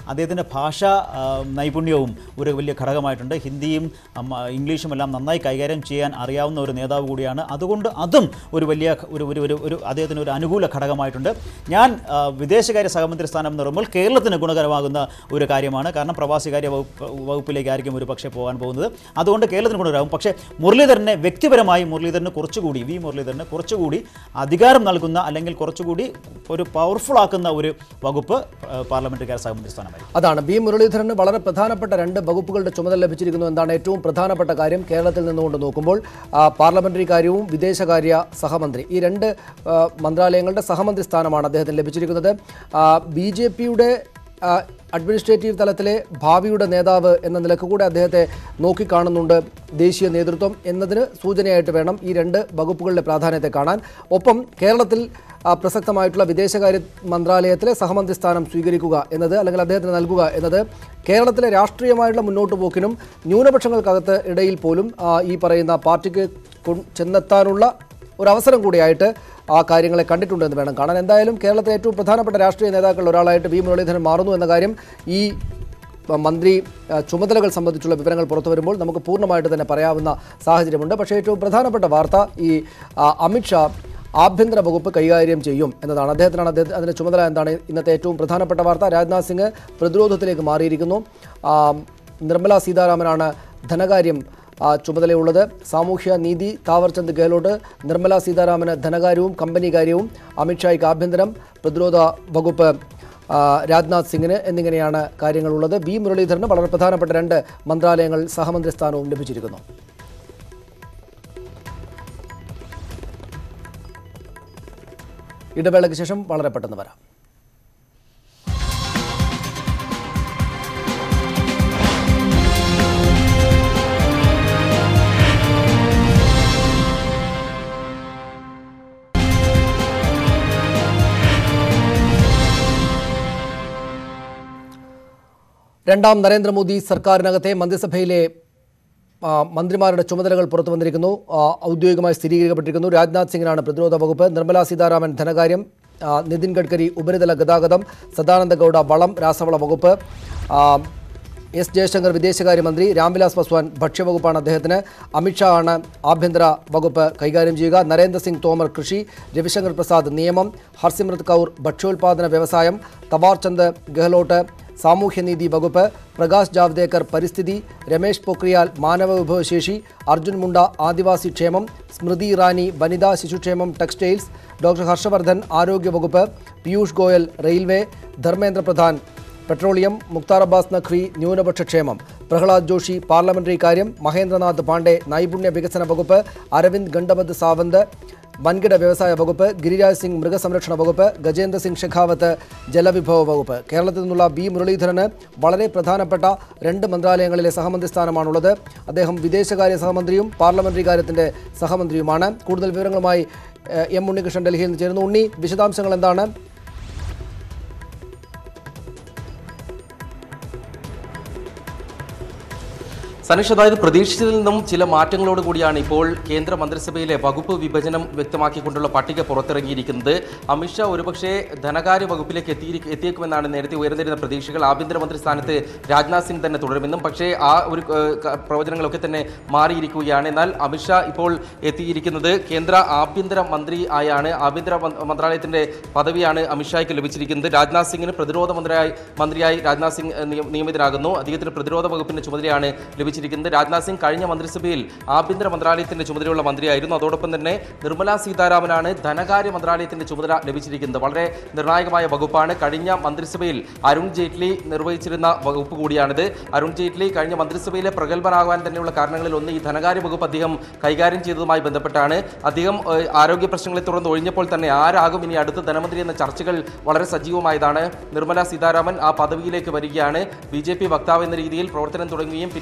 അദ്ദേഹത്തിൻ്റെ ഭാഷാ ആ, നൈപുണ്യവും ഒരു വലിയ ഘടകമായിട്ടുണ്ട് ഹിന്ദിയും അം, ഇംഗ്ലീഷും എല്ലാം നന്നായി കൈകാര്യം ചെയ്യാൻ അറിയാവുന്ന ഒരു നേതാവ് കൂടിയാണ് അതുകൊണ്ട് അതും ഒരു വലിയ ഒരു ഒരു ഒരു ഒരു അദ്ദേഹത്തിന് ഒരു അനുകൂല ഘടകമായിട്ടുണ്ട് ഞാൻ ആ, വിദേശകാര്യ സഹമന്ത്രി സ്ഥാനം എന്ന് പറയുമ്പോൾ കേരളത്തിന് ഗുണകരമാകുന്ന ഒരു കാര്യമാണ് കാരണം പ്രവാസികാര്യ വകുപ്പ് വകുപ്പിലേക്കായിരിക്കും ഒരു പക്ഷേ പോകാൻ പോകുന്നത് അതുകൊണ്ട് കേരളത്തിന് ഗുണകരമാകും പക്ഷേ മുരളീധരനെ വ്യക്തിപരമായി മുരളീധരന് കുറച്ചുകൂടി വി മുരളീധരന് കുറച്ചുകൂടി അധികാരം നൽകുന്ന അല്ലെങ്കിൽ കുറച്ചുകൂടി ഒരു പവർഫുൾ ആക്കുന്ന ഒരു വകുപ്പ് ആ, പാർലമെന്ററി കാര്യ സഹമന്ത്രി സ്ഥാനമായിരിക്കും അതാണ് ബി മുരളീധരന് വളരെ പ്രധാനപ്പെട്ട രണ്ട് വകുപ്പുകളുടെ ചുമതല ലഭിച്ചിരിക്കുന്നു എന്താണ് ഏറ്റവും പ്രധാനപ്പെട്ട കാര്യം കേരളത്തിൽ നിന്നുകൊണ്ട് നോക്കുമ്പോൾ ആ, പാർലമെന്ററി കാര്യവും വിദേശകാര്യ സഹമന്ത്രി ഈ രണ്ട് ആ, മന്ത്രാലയങ്ങളുടെ സഹമന്ത്രി സ്ഥാനമാണ് അദ്ദേഹത്തിന് ലഭിച്ചിരിക്കുന്നത് ബി ജെ പിയുടെ അഡ്മിനിസ്ട്രേറ്റീവ് തലത്തിലെ ഭാവിയുടെ നേതാവ് എന്ന നിലക്ക് കൂടെ അദ്ദേഹത്തെ നോക്കിക്കാണുന്നുണ്ട് ദേശീയ നേതൃത്വം എന്നതിന് സൂചനയായിട്ട് വേണം ഈ രണ്ട് വകുപ്പുകളുടെ പ്രാധാന്യത്തെ കാണാൻ ഒപ്പം കേരളത്തിൽ ആ, പ്രസക്തമായിട്ടുള്ള വിദേശകാര്യ മന്ത്രാലയത്തിലെ സഹമന്ത്രി സ്ഥാനം സ്വീകരിക്കുക എന്നത് അല്ലെങ്കിൽ അദ്ദേഹത്തിന് നൽകുക എന്നത് കേരളത്തിലെ രാഷ്ട്രീയമായിട്ടുള്ള മുന്നോട്ട് പോക്കിനും ന്യൂനപക്ഷങ്ങൾക്കകത്ത് ഇടയിൽ പോലും ആ, ഈ പറയുന്ന പാർട്ടിക്ക് കൊ- ചെന്നെത്താനുള്ള ഒരു അവസരം കൂടിയായിട്ട് ആ കാര്യങ്ങളെ കണ്ടിട്ടുണ്ടെന്ന് വേണം കാണാൻ എന്തായാലും കേരളത്തിലെ ഏറ്റവും പ്രധാനപ്പെട്ട രാഷ്ട്രീയ നേതാക്കളിൽ ഒരാളായിട്ട് വി മുരളീധരൻ മാറുന്നു എന്ന കാര്യം ഈ മന്ത്രി ആ, ചുമതലകൾ സംബന്ധിച്ചുള്ള വിവരങ്ങൾ പുറത്തു വരുമ്പോൾ നമുക്ക് പൂർണ്ണമായിട്ട് തന്നെ പറയാവുന്ന സാഹചര്യമുണ്ട് പക്ഷേ ഏറ്റവും പ്രധാനപ്പെട്ട വാർത്ത ഈ ആ, അമിത്ഷാ ആഭ്യന്തര വകുപ്പ് കൈകാര്യം ചെയ്യും എന്നതാണ് അദ്ദേഹത്തിനാണ് അദ്ദേഹം അതിൻ്റെ ചുമതല എന്താണ് ഇന്നത്തെ ഏറ്റവും പ്രധാനപ്പെട്ട വാർത്ത രാജ്നാഥ് സിംഗ് പ്രതിരോധത്തിലേക്ക് മാറിയിരിക്കുന്നു ആ, നിർമ്മല സീതാരാമനാണ് ധനകാര്യം ആ, ചുമതലയുള്ളത് സാമൂഹ്യ നീതി താവർചന്ദ് ഗെഹ്ലോട്ട് നിർമ്മല സീതാരാമന് ധനകാര്യവും കമ്പനി കാര്യവും അമിത്ഷായ്ക്ക് ആഭ്യന്തരം പ്രതിരോധ വകുപ്പ് ആ, രാജ്നാഥ് സിംഗിന് എന്നിങ്ങനെയാണ് കാര്യങ്ങളുള്ളത് ബി മുരളീധരന് വളരെ പ്രധാനപ്പെട്ട രണ്ട് മന്ത്രാലയങ്ങൾ സഹമന്ത്രി സ്ഥാനവും ലഭിച്ചിരിക്കുന്നു ഇടവേളയ്ക്ക് ശേഷം വളരെ പെട്ടെന്ന് വരാം രണ്ടാം നരേന്ദ്രമോദി സർക്കാരിനകത്തെ മന്ത്രിസഭയിലെ ആ, മന്ത്രിമാരുടെ ചുമതലകൾ പുറത്തു വന്നിരിക്കുന്നു ആ, ഔദ്യോഗികമായി സ്ഥിരീകരിക്കപ്പെട്ടിരിക്കുന്നു രാജ്നാഥ് സിംഗിനാണ് പ്രതിരോധ വകുപ്പ് നിർമ്മല സീതാരാമൻ ധനകാര്യം ആ, നിതിൻ ഗഡ്കരി ഉപരിതല ഗതാഗതം സദാനന്ദ ഗൗഡ വളം രാസവള വകുപ്പ് ആ, എസ് ജയശങ്കർ വിദേശകാര്യമന്ത്രി രാംവിലാസ് പസ്വാൻ ഭക്ഷ്യവകുപ്പാണ് അദ്ദേഹത്തിന് അമിത്ഷാ ആണ് ആഭ്യന്തര വകുപ്പ് കൈകാര്യം ചെയ്യുക നരേന്ദ്രസിംഗ് തോമർ കൃഷി രവിശങ്കർ പ്രസാദ് നിയമം ഹർസിമ്രത് കൗർ ഭക്ഷ്യോൽപാദന വ്യവസായം തവാർചന്ദ് ഗെഹ്ലോട്ട് സാമൂഹ്യനീതി വകുപ്പ് പ്രകാശ് ജാവ്ദേക്കർ പരിസ്ഥിതി രമേശ് പൊക്രിയാൽ മാനവ വിഭവശേഷി അർജുൻ മുണ്ട ആദിവാസി ക്ഷേമം സ്മൃതി ഇറാനി വനിതാ ശിശുക്ഷേമം ടെക്സ്റ്റൈൽസ് ഡോക്ടർ ഹർഷവർദ്ധൻ ആരോഗ്യ വകുപ്പ് പീയൂഷ് ഗോയൽ റെയിൽവേ ധർമ്മേന്ദ്ര പ്രധാൻ പെട്രോളിയം മുക്താർ അബ്ബാസ് നഖ്വി ന്യൂനപക്ഷ ക്ഷേമം പ്രഹ്ലാദ് ജോഷി പാർലമെന്ററി കാര്യം മഹേന്ദ്രനാഥ് പാണ്ഡെ നൈപുണ്യ വികസന വകുപ്പ് അരവിന്ദ് ഗണ്ഡപത് സാവന്ത് വൻകിട വ്യവസായ വകുപ്പ് ഗിരിരാജ് സിംഗ് മൃഗസംരക്ഷണ വകുപ്പ് ഗജേന്ദ്ര സിംഗ് ഷെഖാവത്ത് ജലവിഭവ വകുപ്പ് കേരളത്തിൽ നിന്നുള്ള ബി മുരളീധരന് വളരെ പ്രധാനപ്പെട്ട രണ്ട് മന്ത്രാലയങ്ങളിലെ സഹമന്ത്രി സ്ഥാനമാണുള്ളത് അദ്ദേഹം വിദേശകാര്യ സഹമന്ത്രിയും പാർലമെന്ററി കാര്യത്തിന്റെ സഹമന്ത്രിയുമാണ് കൂടുതൽ വിവരങ്ങളുമായി ഏഹ്, എം ഉണ്ണികൃഷ്ണൻ ഡൽഹിയിൽ നിന്ന് ചേരുന്നു ഉണ്ണി വിശദാംശങ്ങൾ എന്താണ് സനീഷ് അതായത് പ്രതീക്ഷിച്ചതിൽ നിന്നും ചില മാറ്റങ്ങളോട് കൂടിയാണ് ഇപ്പോൾ കേന്ദ്ര മന്ത്രിസഭയിലെ വകുപ്പ് വിഭജനം വ്യക്തമാക്കിക്കൊണ്ടുള്ള പട്ടിക പുറത്തിറങ്ങിയിരിക്കുന്നത് അമിത്ഷാ ഒരുപക്ഷെ ധനകാര്യ വകുപ്പിലേക്ക് എത്തി എത്തിയേക്കുമെന്നാണ് നേരത്തെ ഉയർന്നിരുന്ന പ്രതീക്ഷകൾ ആഭ്യന്തരമന്ത്രി സ്ഥാനത്ത് രാജ്നാഥ് സിംഗ് തന്നെ തുടരുമെന്നും പക്ഷേ ആ ഒരു ഏഹ്, ക- പ്രവചനങ്ങളൊക്കെ തന്നെ മാറിയിരിക്കുകയാണ് എന്നാൽ അമിത്ഷാ ഇപ്പോൾ എത്തിയിരിക്കുന്നത് കേന്ദ്ര ആഭ്യന്തര മന്ത്രി ആയാണ് ആഭ്യന്തര മന്ത്രി- മന്ത്രാലയത്തിന്റെ പദവിയാണ് അമിത്ഷായ്ക്ക് ലഭിച്ചിരിക്കുന്നത് രാജ്നാഥ് സിംഗിന് പ്രതിരോധ മന്ത്രിയായി മന്ത്രിയായി രാജ്നാഥ് സിംഗ് ഏഹ്, നിയ- നിയമിതനാകുന്നു അദ്ദേഹത്തിന് പ്രതിരോധ വകുപ്പിന്റെ ചുമതലയാണ് ലഭിച്ചിരിക്കുന്നത് രാജ്നാഥ് സിംഗ് കഴിഞ്ഞ മന്ത്രിസഭയിൽ ആഭ്യന്തര മന്ത്രാലയത്തിന്റെ ചുമതലയുള്ള മന്ത്രിയായിരുന്നു അതോടൊപ്പം തന്നെ നിർമ്മല സീതാരാമനാണ് ധനകാര്യ മന്ത്രാലയത്തിന്റെ ചുമതല ലഭിച്ചിരിക്കുന്നത് വളരെ നിർണായകമായ വകുപ്പാണ് കഴിഞ്ഞ മന്ത്രിസഭയിൽ അരുൺ ജെയ്റ്റ്ലി നിർവഹിച്ചിരുന്ന വകുപ്പ് കൂടിയാണിത് അരുൺ ജെയ്റ്റ്ലി കഴിഞ്ഞ മന്ത്രിസഭയിലെ പ്രഗത്ഭനാകാൻ തന്നെയുള്ള കാരണങ്ങളിൽ ഒന്ന് ഈ ധനകാര്യ വകുപ്പ് അദ്ദേഹം കൈകാര്യം ചെയ്തതുമായി ബന്ധപ്പെട്ടാണ് അദ്ദേഹം ഏഹ്, ആരോഗ്യ പ്രശ്നങ്ങളെ തുടർന്ന് ഒഴിഞ്ഞപ്പോൾ തന്നെ ആരാകും ഇനി അടുത്ത ധനമന്ത്രി എന്ന ചർച്ചകൾ വളരെ സജീവമായതാണ് നിർമ്മല സീതാരാമൻ ആ പദവിയിലേക്ക് വരികയാണ് ബി ജെ പി വക്താവ് എന്ന രീതിയിൽ പ്രവർത്തനം തുടങ്ങുകയും പിന്നീട് രാജ്യത്തെ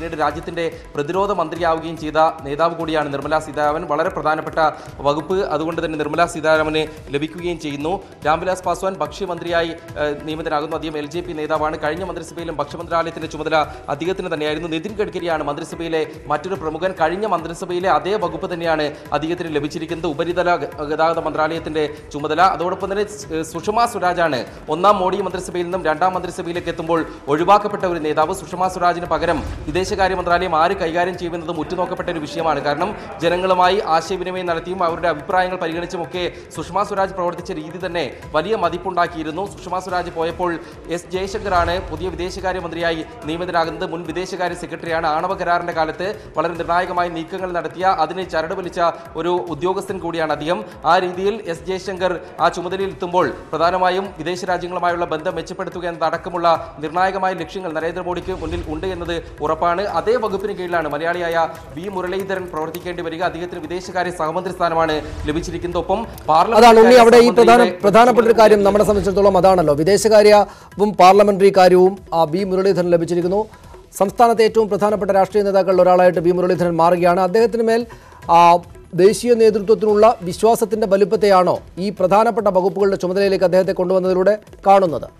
രാജ്യത്തിന്റെ പ്രതിരോധ മന്ത്രിയാവുകയും ചെയ്ത നേതാവ് കൂടിയാണ് നിർമ്മലാ സീതാരാമൻ വളരെ പ്രധാനപ്പെട്ട വകുപ്പ് അതുകൊണ്ട് തന്നെ നിർമ്മലാ സീതാരാമന് ലഭിക്കുകയും ചെയ്യുന്നു രാംവിലാസ് പാസ്വാൻ ഭക്ഷ്യമന്ത്രിയായി ഏഹ്, നിയമിതനാകുന്നു അദ്ദേഹം എൽ ജെ പി നേതാവാണ് കഴിഞ്ഞ മന്ത്രിസഭയിലും ഭക്ഷ്യമന്ത്രാലയത്തിന്റെ ചുമതല അദ്ദേഹത്തിന് തന്നെയായിരുന്നു നിതിൻ ഗഡ്കരിയാണ് മന്ത്രിസഭയിലെ മറ്റൊരു പ്രമുഖൻ കഴിഞ്ഞ മന്ത്രിസഭയിലെ അതേ വകുപ്പ് തന്നെയാണ് അദ്ദേഹത്തിന് ലഭിച്ചിരിക്കുന്നത് ഉപരിതല ഗ- ഗതാഗത മന്ത്രാലയത്തിന്റെ ചുമതല അതോടൊപ്പം തന്നെ സ്- സുഷമ സ്വരാജാണ് ഒന്നാം മോഡി മന്ത്രിസഭയിൽ നിന്നും രണ്ടാം മന്ത്രിസഭയിലേക്ക് എത്തുമ്പോൾ ഒഴിവാക്കപ്പെട്ട ഒരു നേതാവ് സുഷമ സ്വരാജിന് പകരം വിദേശകാര്യ മന്ത്രാലയം ആര് കൈകാര്യം ചെയ്യുമെന്നതും ഉറ്റുനോക്കപ്പെട്ട ഒരു വിഷയമാണ് കാരണം ജനങ്ങളുമായി ആശയവിനിമയം നടത്തിയും അവരുടെ അഭിപ്രായങ്ങൾ പരിഗണിച്ചുമൊക്കെ സുഷമ സ്വരാജ് പ്രവർത്തിച്ച രീതി തന്നെ വലിയ മതിപ്പുണ്ടാക്കിയിരുന്നു സുഷമ സ്വരാജ് പോയപ്പോൾ എസ് ജയശങ്കറാണ് പുതിയ വിദേശകാര്യമന്ത്രിയായി നിയമിതനാകുന്നത് മുൻ വിദേശകാര്യ സെക്രട്ടറിയാണ് ആണവ കരാറിന്റെ കാലത്ത് വളരെ നിർണായകമായ നീക്കങ്ങൾ നടത്തിയ അതിന് ചരട് വലിച്ച ഒരു ഉദ്യോഗസ്ഥൻ കൂടിയാണ് അദ്ദേഹം ആ രീതിയിൽ എസ് ജയശങ്കർ ആ ചുമതലയിൽ എത്തുമ്പോൾ പ്രധാനമായും വിദേശ രാജ്യങ്ങളുമായുള്ള ബന്ധം മെച്ചപ്പെടുത്തുക എന്നതടക്കമുള്ള നിർണായകമായ ലക്ഷ്യങ്ങൾ നരേന്ദ്രമോദിക്ക് മുന്നിൽ ഉണ്ട് എന്നത് ഉറപ്പാണ് അതേ വകുപ്പിന് കീഴിലാണ് മലയാളിയായ വി മുരളീധരൻ പ്രവർത്തിക്കേണ്ടി വരിക അദ്ദേഹത്തിന് വിദേശകാര്യ സഹമന്ത്രി സ്ഥാനമാണ് ലഭിച്ചിരിക്കുന്നത് ഒപ്പം അതാണ് ഉണ്ണി അവിടെ ഈ പ്രധാന സഹമന്ത്രിയുടെ പ്രധാനപ്പെട്ട ഒരു കാര്യം നമ്മളെ സംബന്ധിച്ചിടത്തോളം അതാണല്ലോ വിദേശകാര്യവും പാർലമെന്ററി കാര്യവും ആ ബി മുരളീധരൻ ലഭിച്ചിരിക്കുന്നു സംസ്ഥാനത്തെ ഏറ്റവും പ്രധാനപ്പെട്ട രാഷ്ട്രീയ നേതാക്കളിൽ ഒരാളായിട്ട് ബി മുരളീധരൻ മാറുകയാണ് അദ്ദേഹത്തിന് മേൽ ആ, ദേശീയ നേതൃത്വത്തിനുള്ള വിശ്വാസത്തിന്റെ വലുപ്പത്തെയാണോ ഈ പ്രധാനപ്പെട്ട വകുപ്പുകളുടെ ചുമതലയിലേക്ക് അദ്ദേഹത്തെ കൊണ്ടുവന്നതിലൂടെ കാണുന്നത്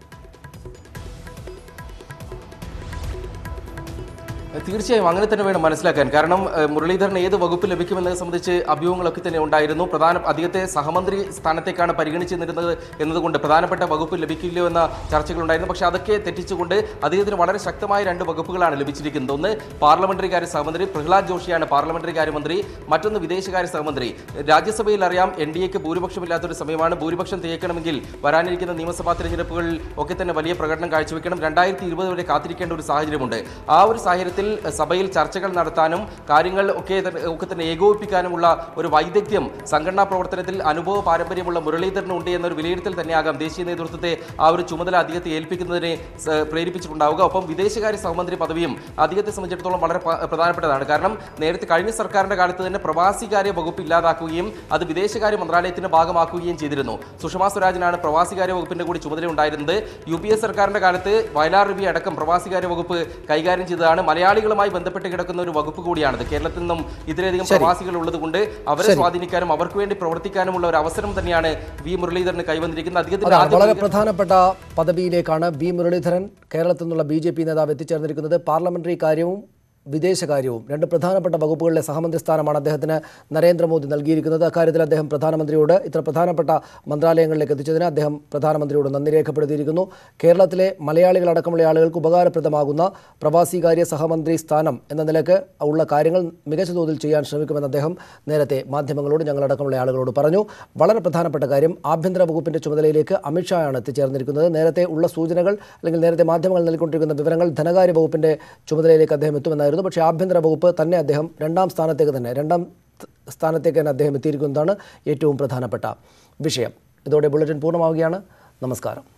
തീർച്ചയായും അങ്ങനെ തന്നെ വേണം മനസ്സിലാക്കാൻ കാരണം ഏഹ്, മുരളീധരൻ ഏത് വകുപ്പ് ലഭിക്കുമെന്നത് സംബന്ധിച്ച് അഭ്യൂഹങ്ങളൊക്കെ തന്നെ ഉണ്ടായിരുന്നു പ്രധാന അദ്ദേഹത്തെ സഹമന്ത്രി സ്ഥാനത്തേക്കാണ് പരിഗണിച്ചിരുന്നത് എന്നതുകൊണ്ട് പ്രധാനപ്പെട്ട വകുപ്പ് ലഭിക്കില്ലയോ എന്ന ചർച്ചകളുണ്ടായിരുന്നു പക്ഷേ അതൊക്കെ തെറ്റിച്ചുകൊണ്ട് അദ്ദേഹത്തിന് വളരെ ശക്തമായ രണ്ട് വകുപ്പുകളാണ് ലഭിച്ചിരിക്കുന്നത് ഒന്ന് പാർലമെന്ററി കാര്യ സഹമന്ത്രി പ്രഹ്ലാദ് ജോഷിയാണ് പാർലമെന്ററി കാര്യമന്ത്രി മറ്റൊന്ന് വിദേശകാര്യ സഹമന്ത്രി രാജ്യസഭയിൽ അറിയാം എൻ ഡി എക്ക് ഭൂരിപക്ഷമില്ലാത്തൊരു സമയമാണ് ഭൂരിപക്ഷം തികക്കണമെങ്കിൽ വരാനിരിക്കുന്ന നിയമസഭാ തെരഞ്ഞെടുപ്പുകളിൽ ഒക്കെ തന്നെ വലിയ പ്രകടനം കാഴ്ചവെക്കണം രണ്ടായിരത്തി ഇരുപത് വരെ കാത്തിരിക്കേണ്ട ഒരു സാഹചര്യമുണ്ട് ആ ഒരു സാഹചര്യത്തിൽ സഭയിൽ ചർച്ചകൾ നടത്താനും കാര്യങ്ങൾ ഒക്കെ തന്നെ- ഒക്കെ തന്നെ ഏകോപിപ്പിക്കാനുമുള്ള ഒരു വൈദഗ്ധ്യം സംഘടനാ പ്രവർത്തനത്തിൽ അനുഭവ പാരമ്പര്യമുള്ള മുരളീധരൻ ഉണ്ട് എന്നൊരു വിലയിരുത്തൽ തന്നെയാകാം ദേശീയ നേതൃത്വത്തെ ആ ഒരു ചുമതല അദ്ദേഹത്തെ ഏൽപ്പിക്കുന്നതിനെ സ- പ്രേരിപ്പിച്ചിട്ടുണ്ടാവുക ഒപ്പം വിദേശകാര്യ സഹമന്ത്രി പദവിയും അദ്ദേഹത്തെ സംബന്ധിച്ചിടത്തോളം വളരെ പ- പ്രധാനപ്പെട്ടതാണ് കാരണം നേരത്തെ കഴിഞ്ഞ സർക്കാരിന്റെ കാലത്ത് തന്നെ പ്രവാസികാര്യ വകുപ്പ് ഇല്ലാതാക്കുകയും അത് വിദേശകാര്യ മന്ത്രാലയത്തിന്റെ ഭാഗമാക്കുകയും ചെയ്തിരുന്നു സുഷമ സ്വരാജിനാണ് പ്രവാസികാര്യ വകുപ്പിന്റെ കൂടി ചുമതല ഉണ്ടായിരുന്നത് യു പി എ സർക്കാരിന്റെ കാലത്ത് വയലാർ രവി അടക്കം പ്രവാസികാര്യ വകുപ്പ് കൈകാര്യം ചെയ്തതാണ് മലയാളികളുമായി ബന്ധപ്പെട്ട് കിടക്കുന്ന ഒരു വകുപ്പ് കൂടിയാണിത് കേരളത്തിൽ നിന്നും ഇതിലധികം പ്രവാസികൾ ഉള്ളതുകൊണ്ട് അവരെ സ്വാധീനിക്കാനും അവർക്ക് വേണ്ടി പ്രവർത്തിക്കാനുമുള്ള ഒരു അവസരം തന്നെയാണ് വി മുരളീധരന് കൈവന്നിരിക്കുന്നത് അദ്ദേഹത്തിന്റെ അതാണ് ആദ്യ വളരെ പ്രധാനപ്പെട്ട പദവിയിലേക്കാണ് ബി മുരളീധരൻ കേരളത്തിൽ നിന്നുള്ള ബി ജെ പി നേതാവ് എത്തിച്ചേർന്നിരിക്കുന്നത് പാർലമെന്ററി കാര്യവും വിദേശകാര്യവും രണ്ട് പ്രധാനപ്പെട്ട വകുപ്പുകളിലെ സഹമന്ത്രി സ്ഥാനമാണ് അദ്ദേഹത്തിന് നരേന്ദ്രമോദി നൽകിയിരിക്കുന്നത് അക്കാര്യത്തിൽ അദ്ദേഹം പ്രധാനമന്ത്രിയോട് ഇത്ര പ്രധാനപ്പെട്ട മന്ത്രാലയങ്ങളിലേക്ക് എത്തിച്ചതിന് അദ്ദേഹം പ്രധാനമന്ത്രിയോട് നന്ദി രേഖപ്പെടുത്തിയിരിക്കുന്നു കേരളത്തിലെ മലയാളികളടക്കമുള്ള ആളുകൾക്ക് ഉപകാരപ്രദമാകുന്ന പ്രവാസികാര്യ സഹമന്ത്രി സ്ഥാനം എന്ന നിലക്ക് ഉള്ള കാര്യങ്ങൾ മികച്ച തോതിൽ ചെയ്യാൻ ശ്രമിക്കുമെന്ന് അദ്ദേഹം നേരത്തെ മാധ്യമങ്ങളോട് ഞങ്ങളടക്കമുള്ള ആളുകളോട് പറഞ്ഞു വളരെ പ്രധാനപ്പെട്ട കാര്യം ആഭ്യന്തര വകുപ്പിന്റെ ചുമതലയിലേക്ക് അമിത്ഷായാണ് എത്തിച്ചേർന്നിരിക്കുന്നത് നേരത്തെ ഉള്ള സൂചനകൾ അല്ലെങ്കിൽ നേരത്തെ മാധ്യമങ്ങൾ നൽകിക്കൊണ്ടിരിക്കുന്ന വിവരങ്ങൾ ധനകാര്യ വകുപ്പിന്റെ ചുമതലയിലേക്ക് അദ്ദേഹം എത്തുമെന്നായിരുന്നു പക്ഷേ ആഭ്യന്തര വകുപ്പ് തന്നെ അദ്ദേഹം രണ്ടാം സ്ഥാനത്തേക്ക് തന്നെ രണ്ടാം സ്ഥാനത്തേക്ക് തന്നെ അദ്ദേഹം എത്തിയിരിക്കുന്നതാണ് ഏറ്റവും പ്രധാനപ്പെട്ട വിഷയം ഇതോടെ ബുള്ളറ്റിൻ പൂർണ്ണമാവുകയാണ് നമസ്കാരം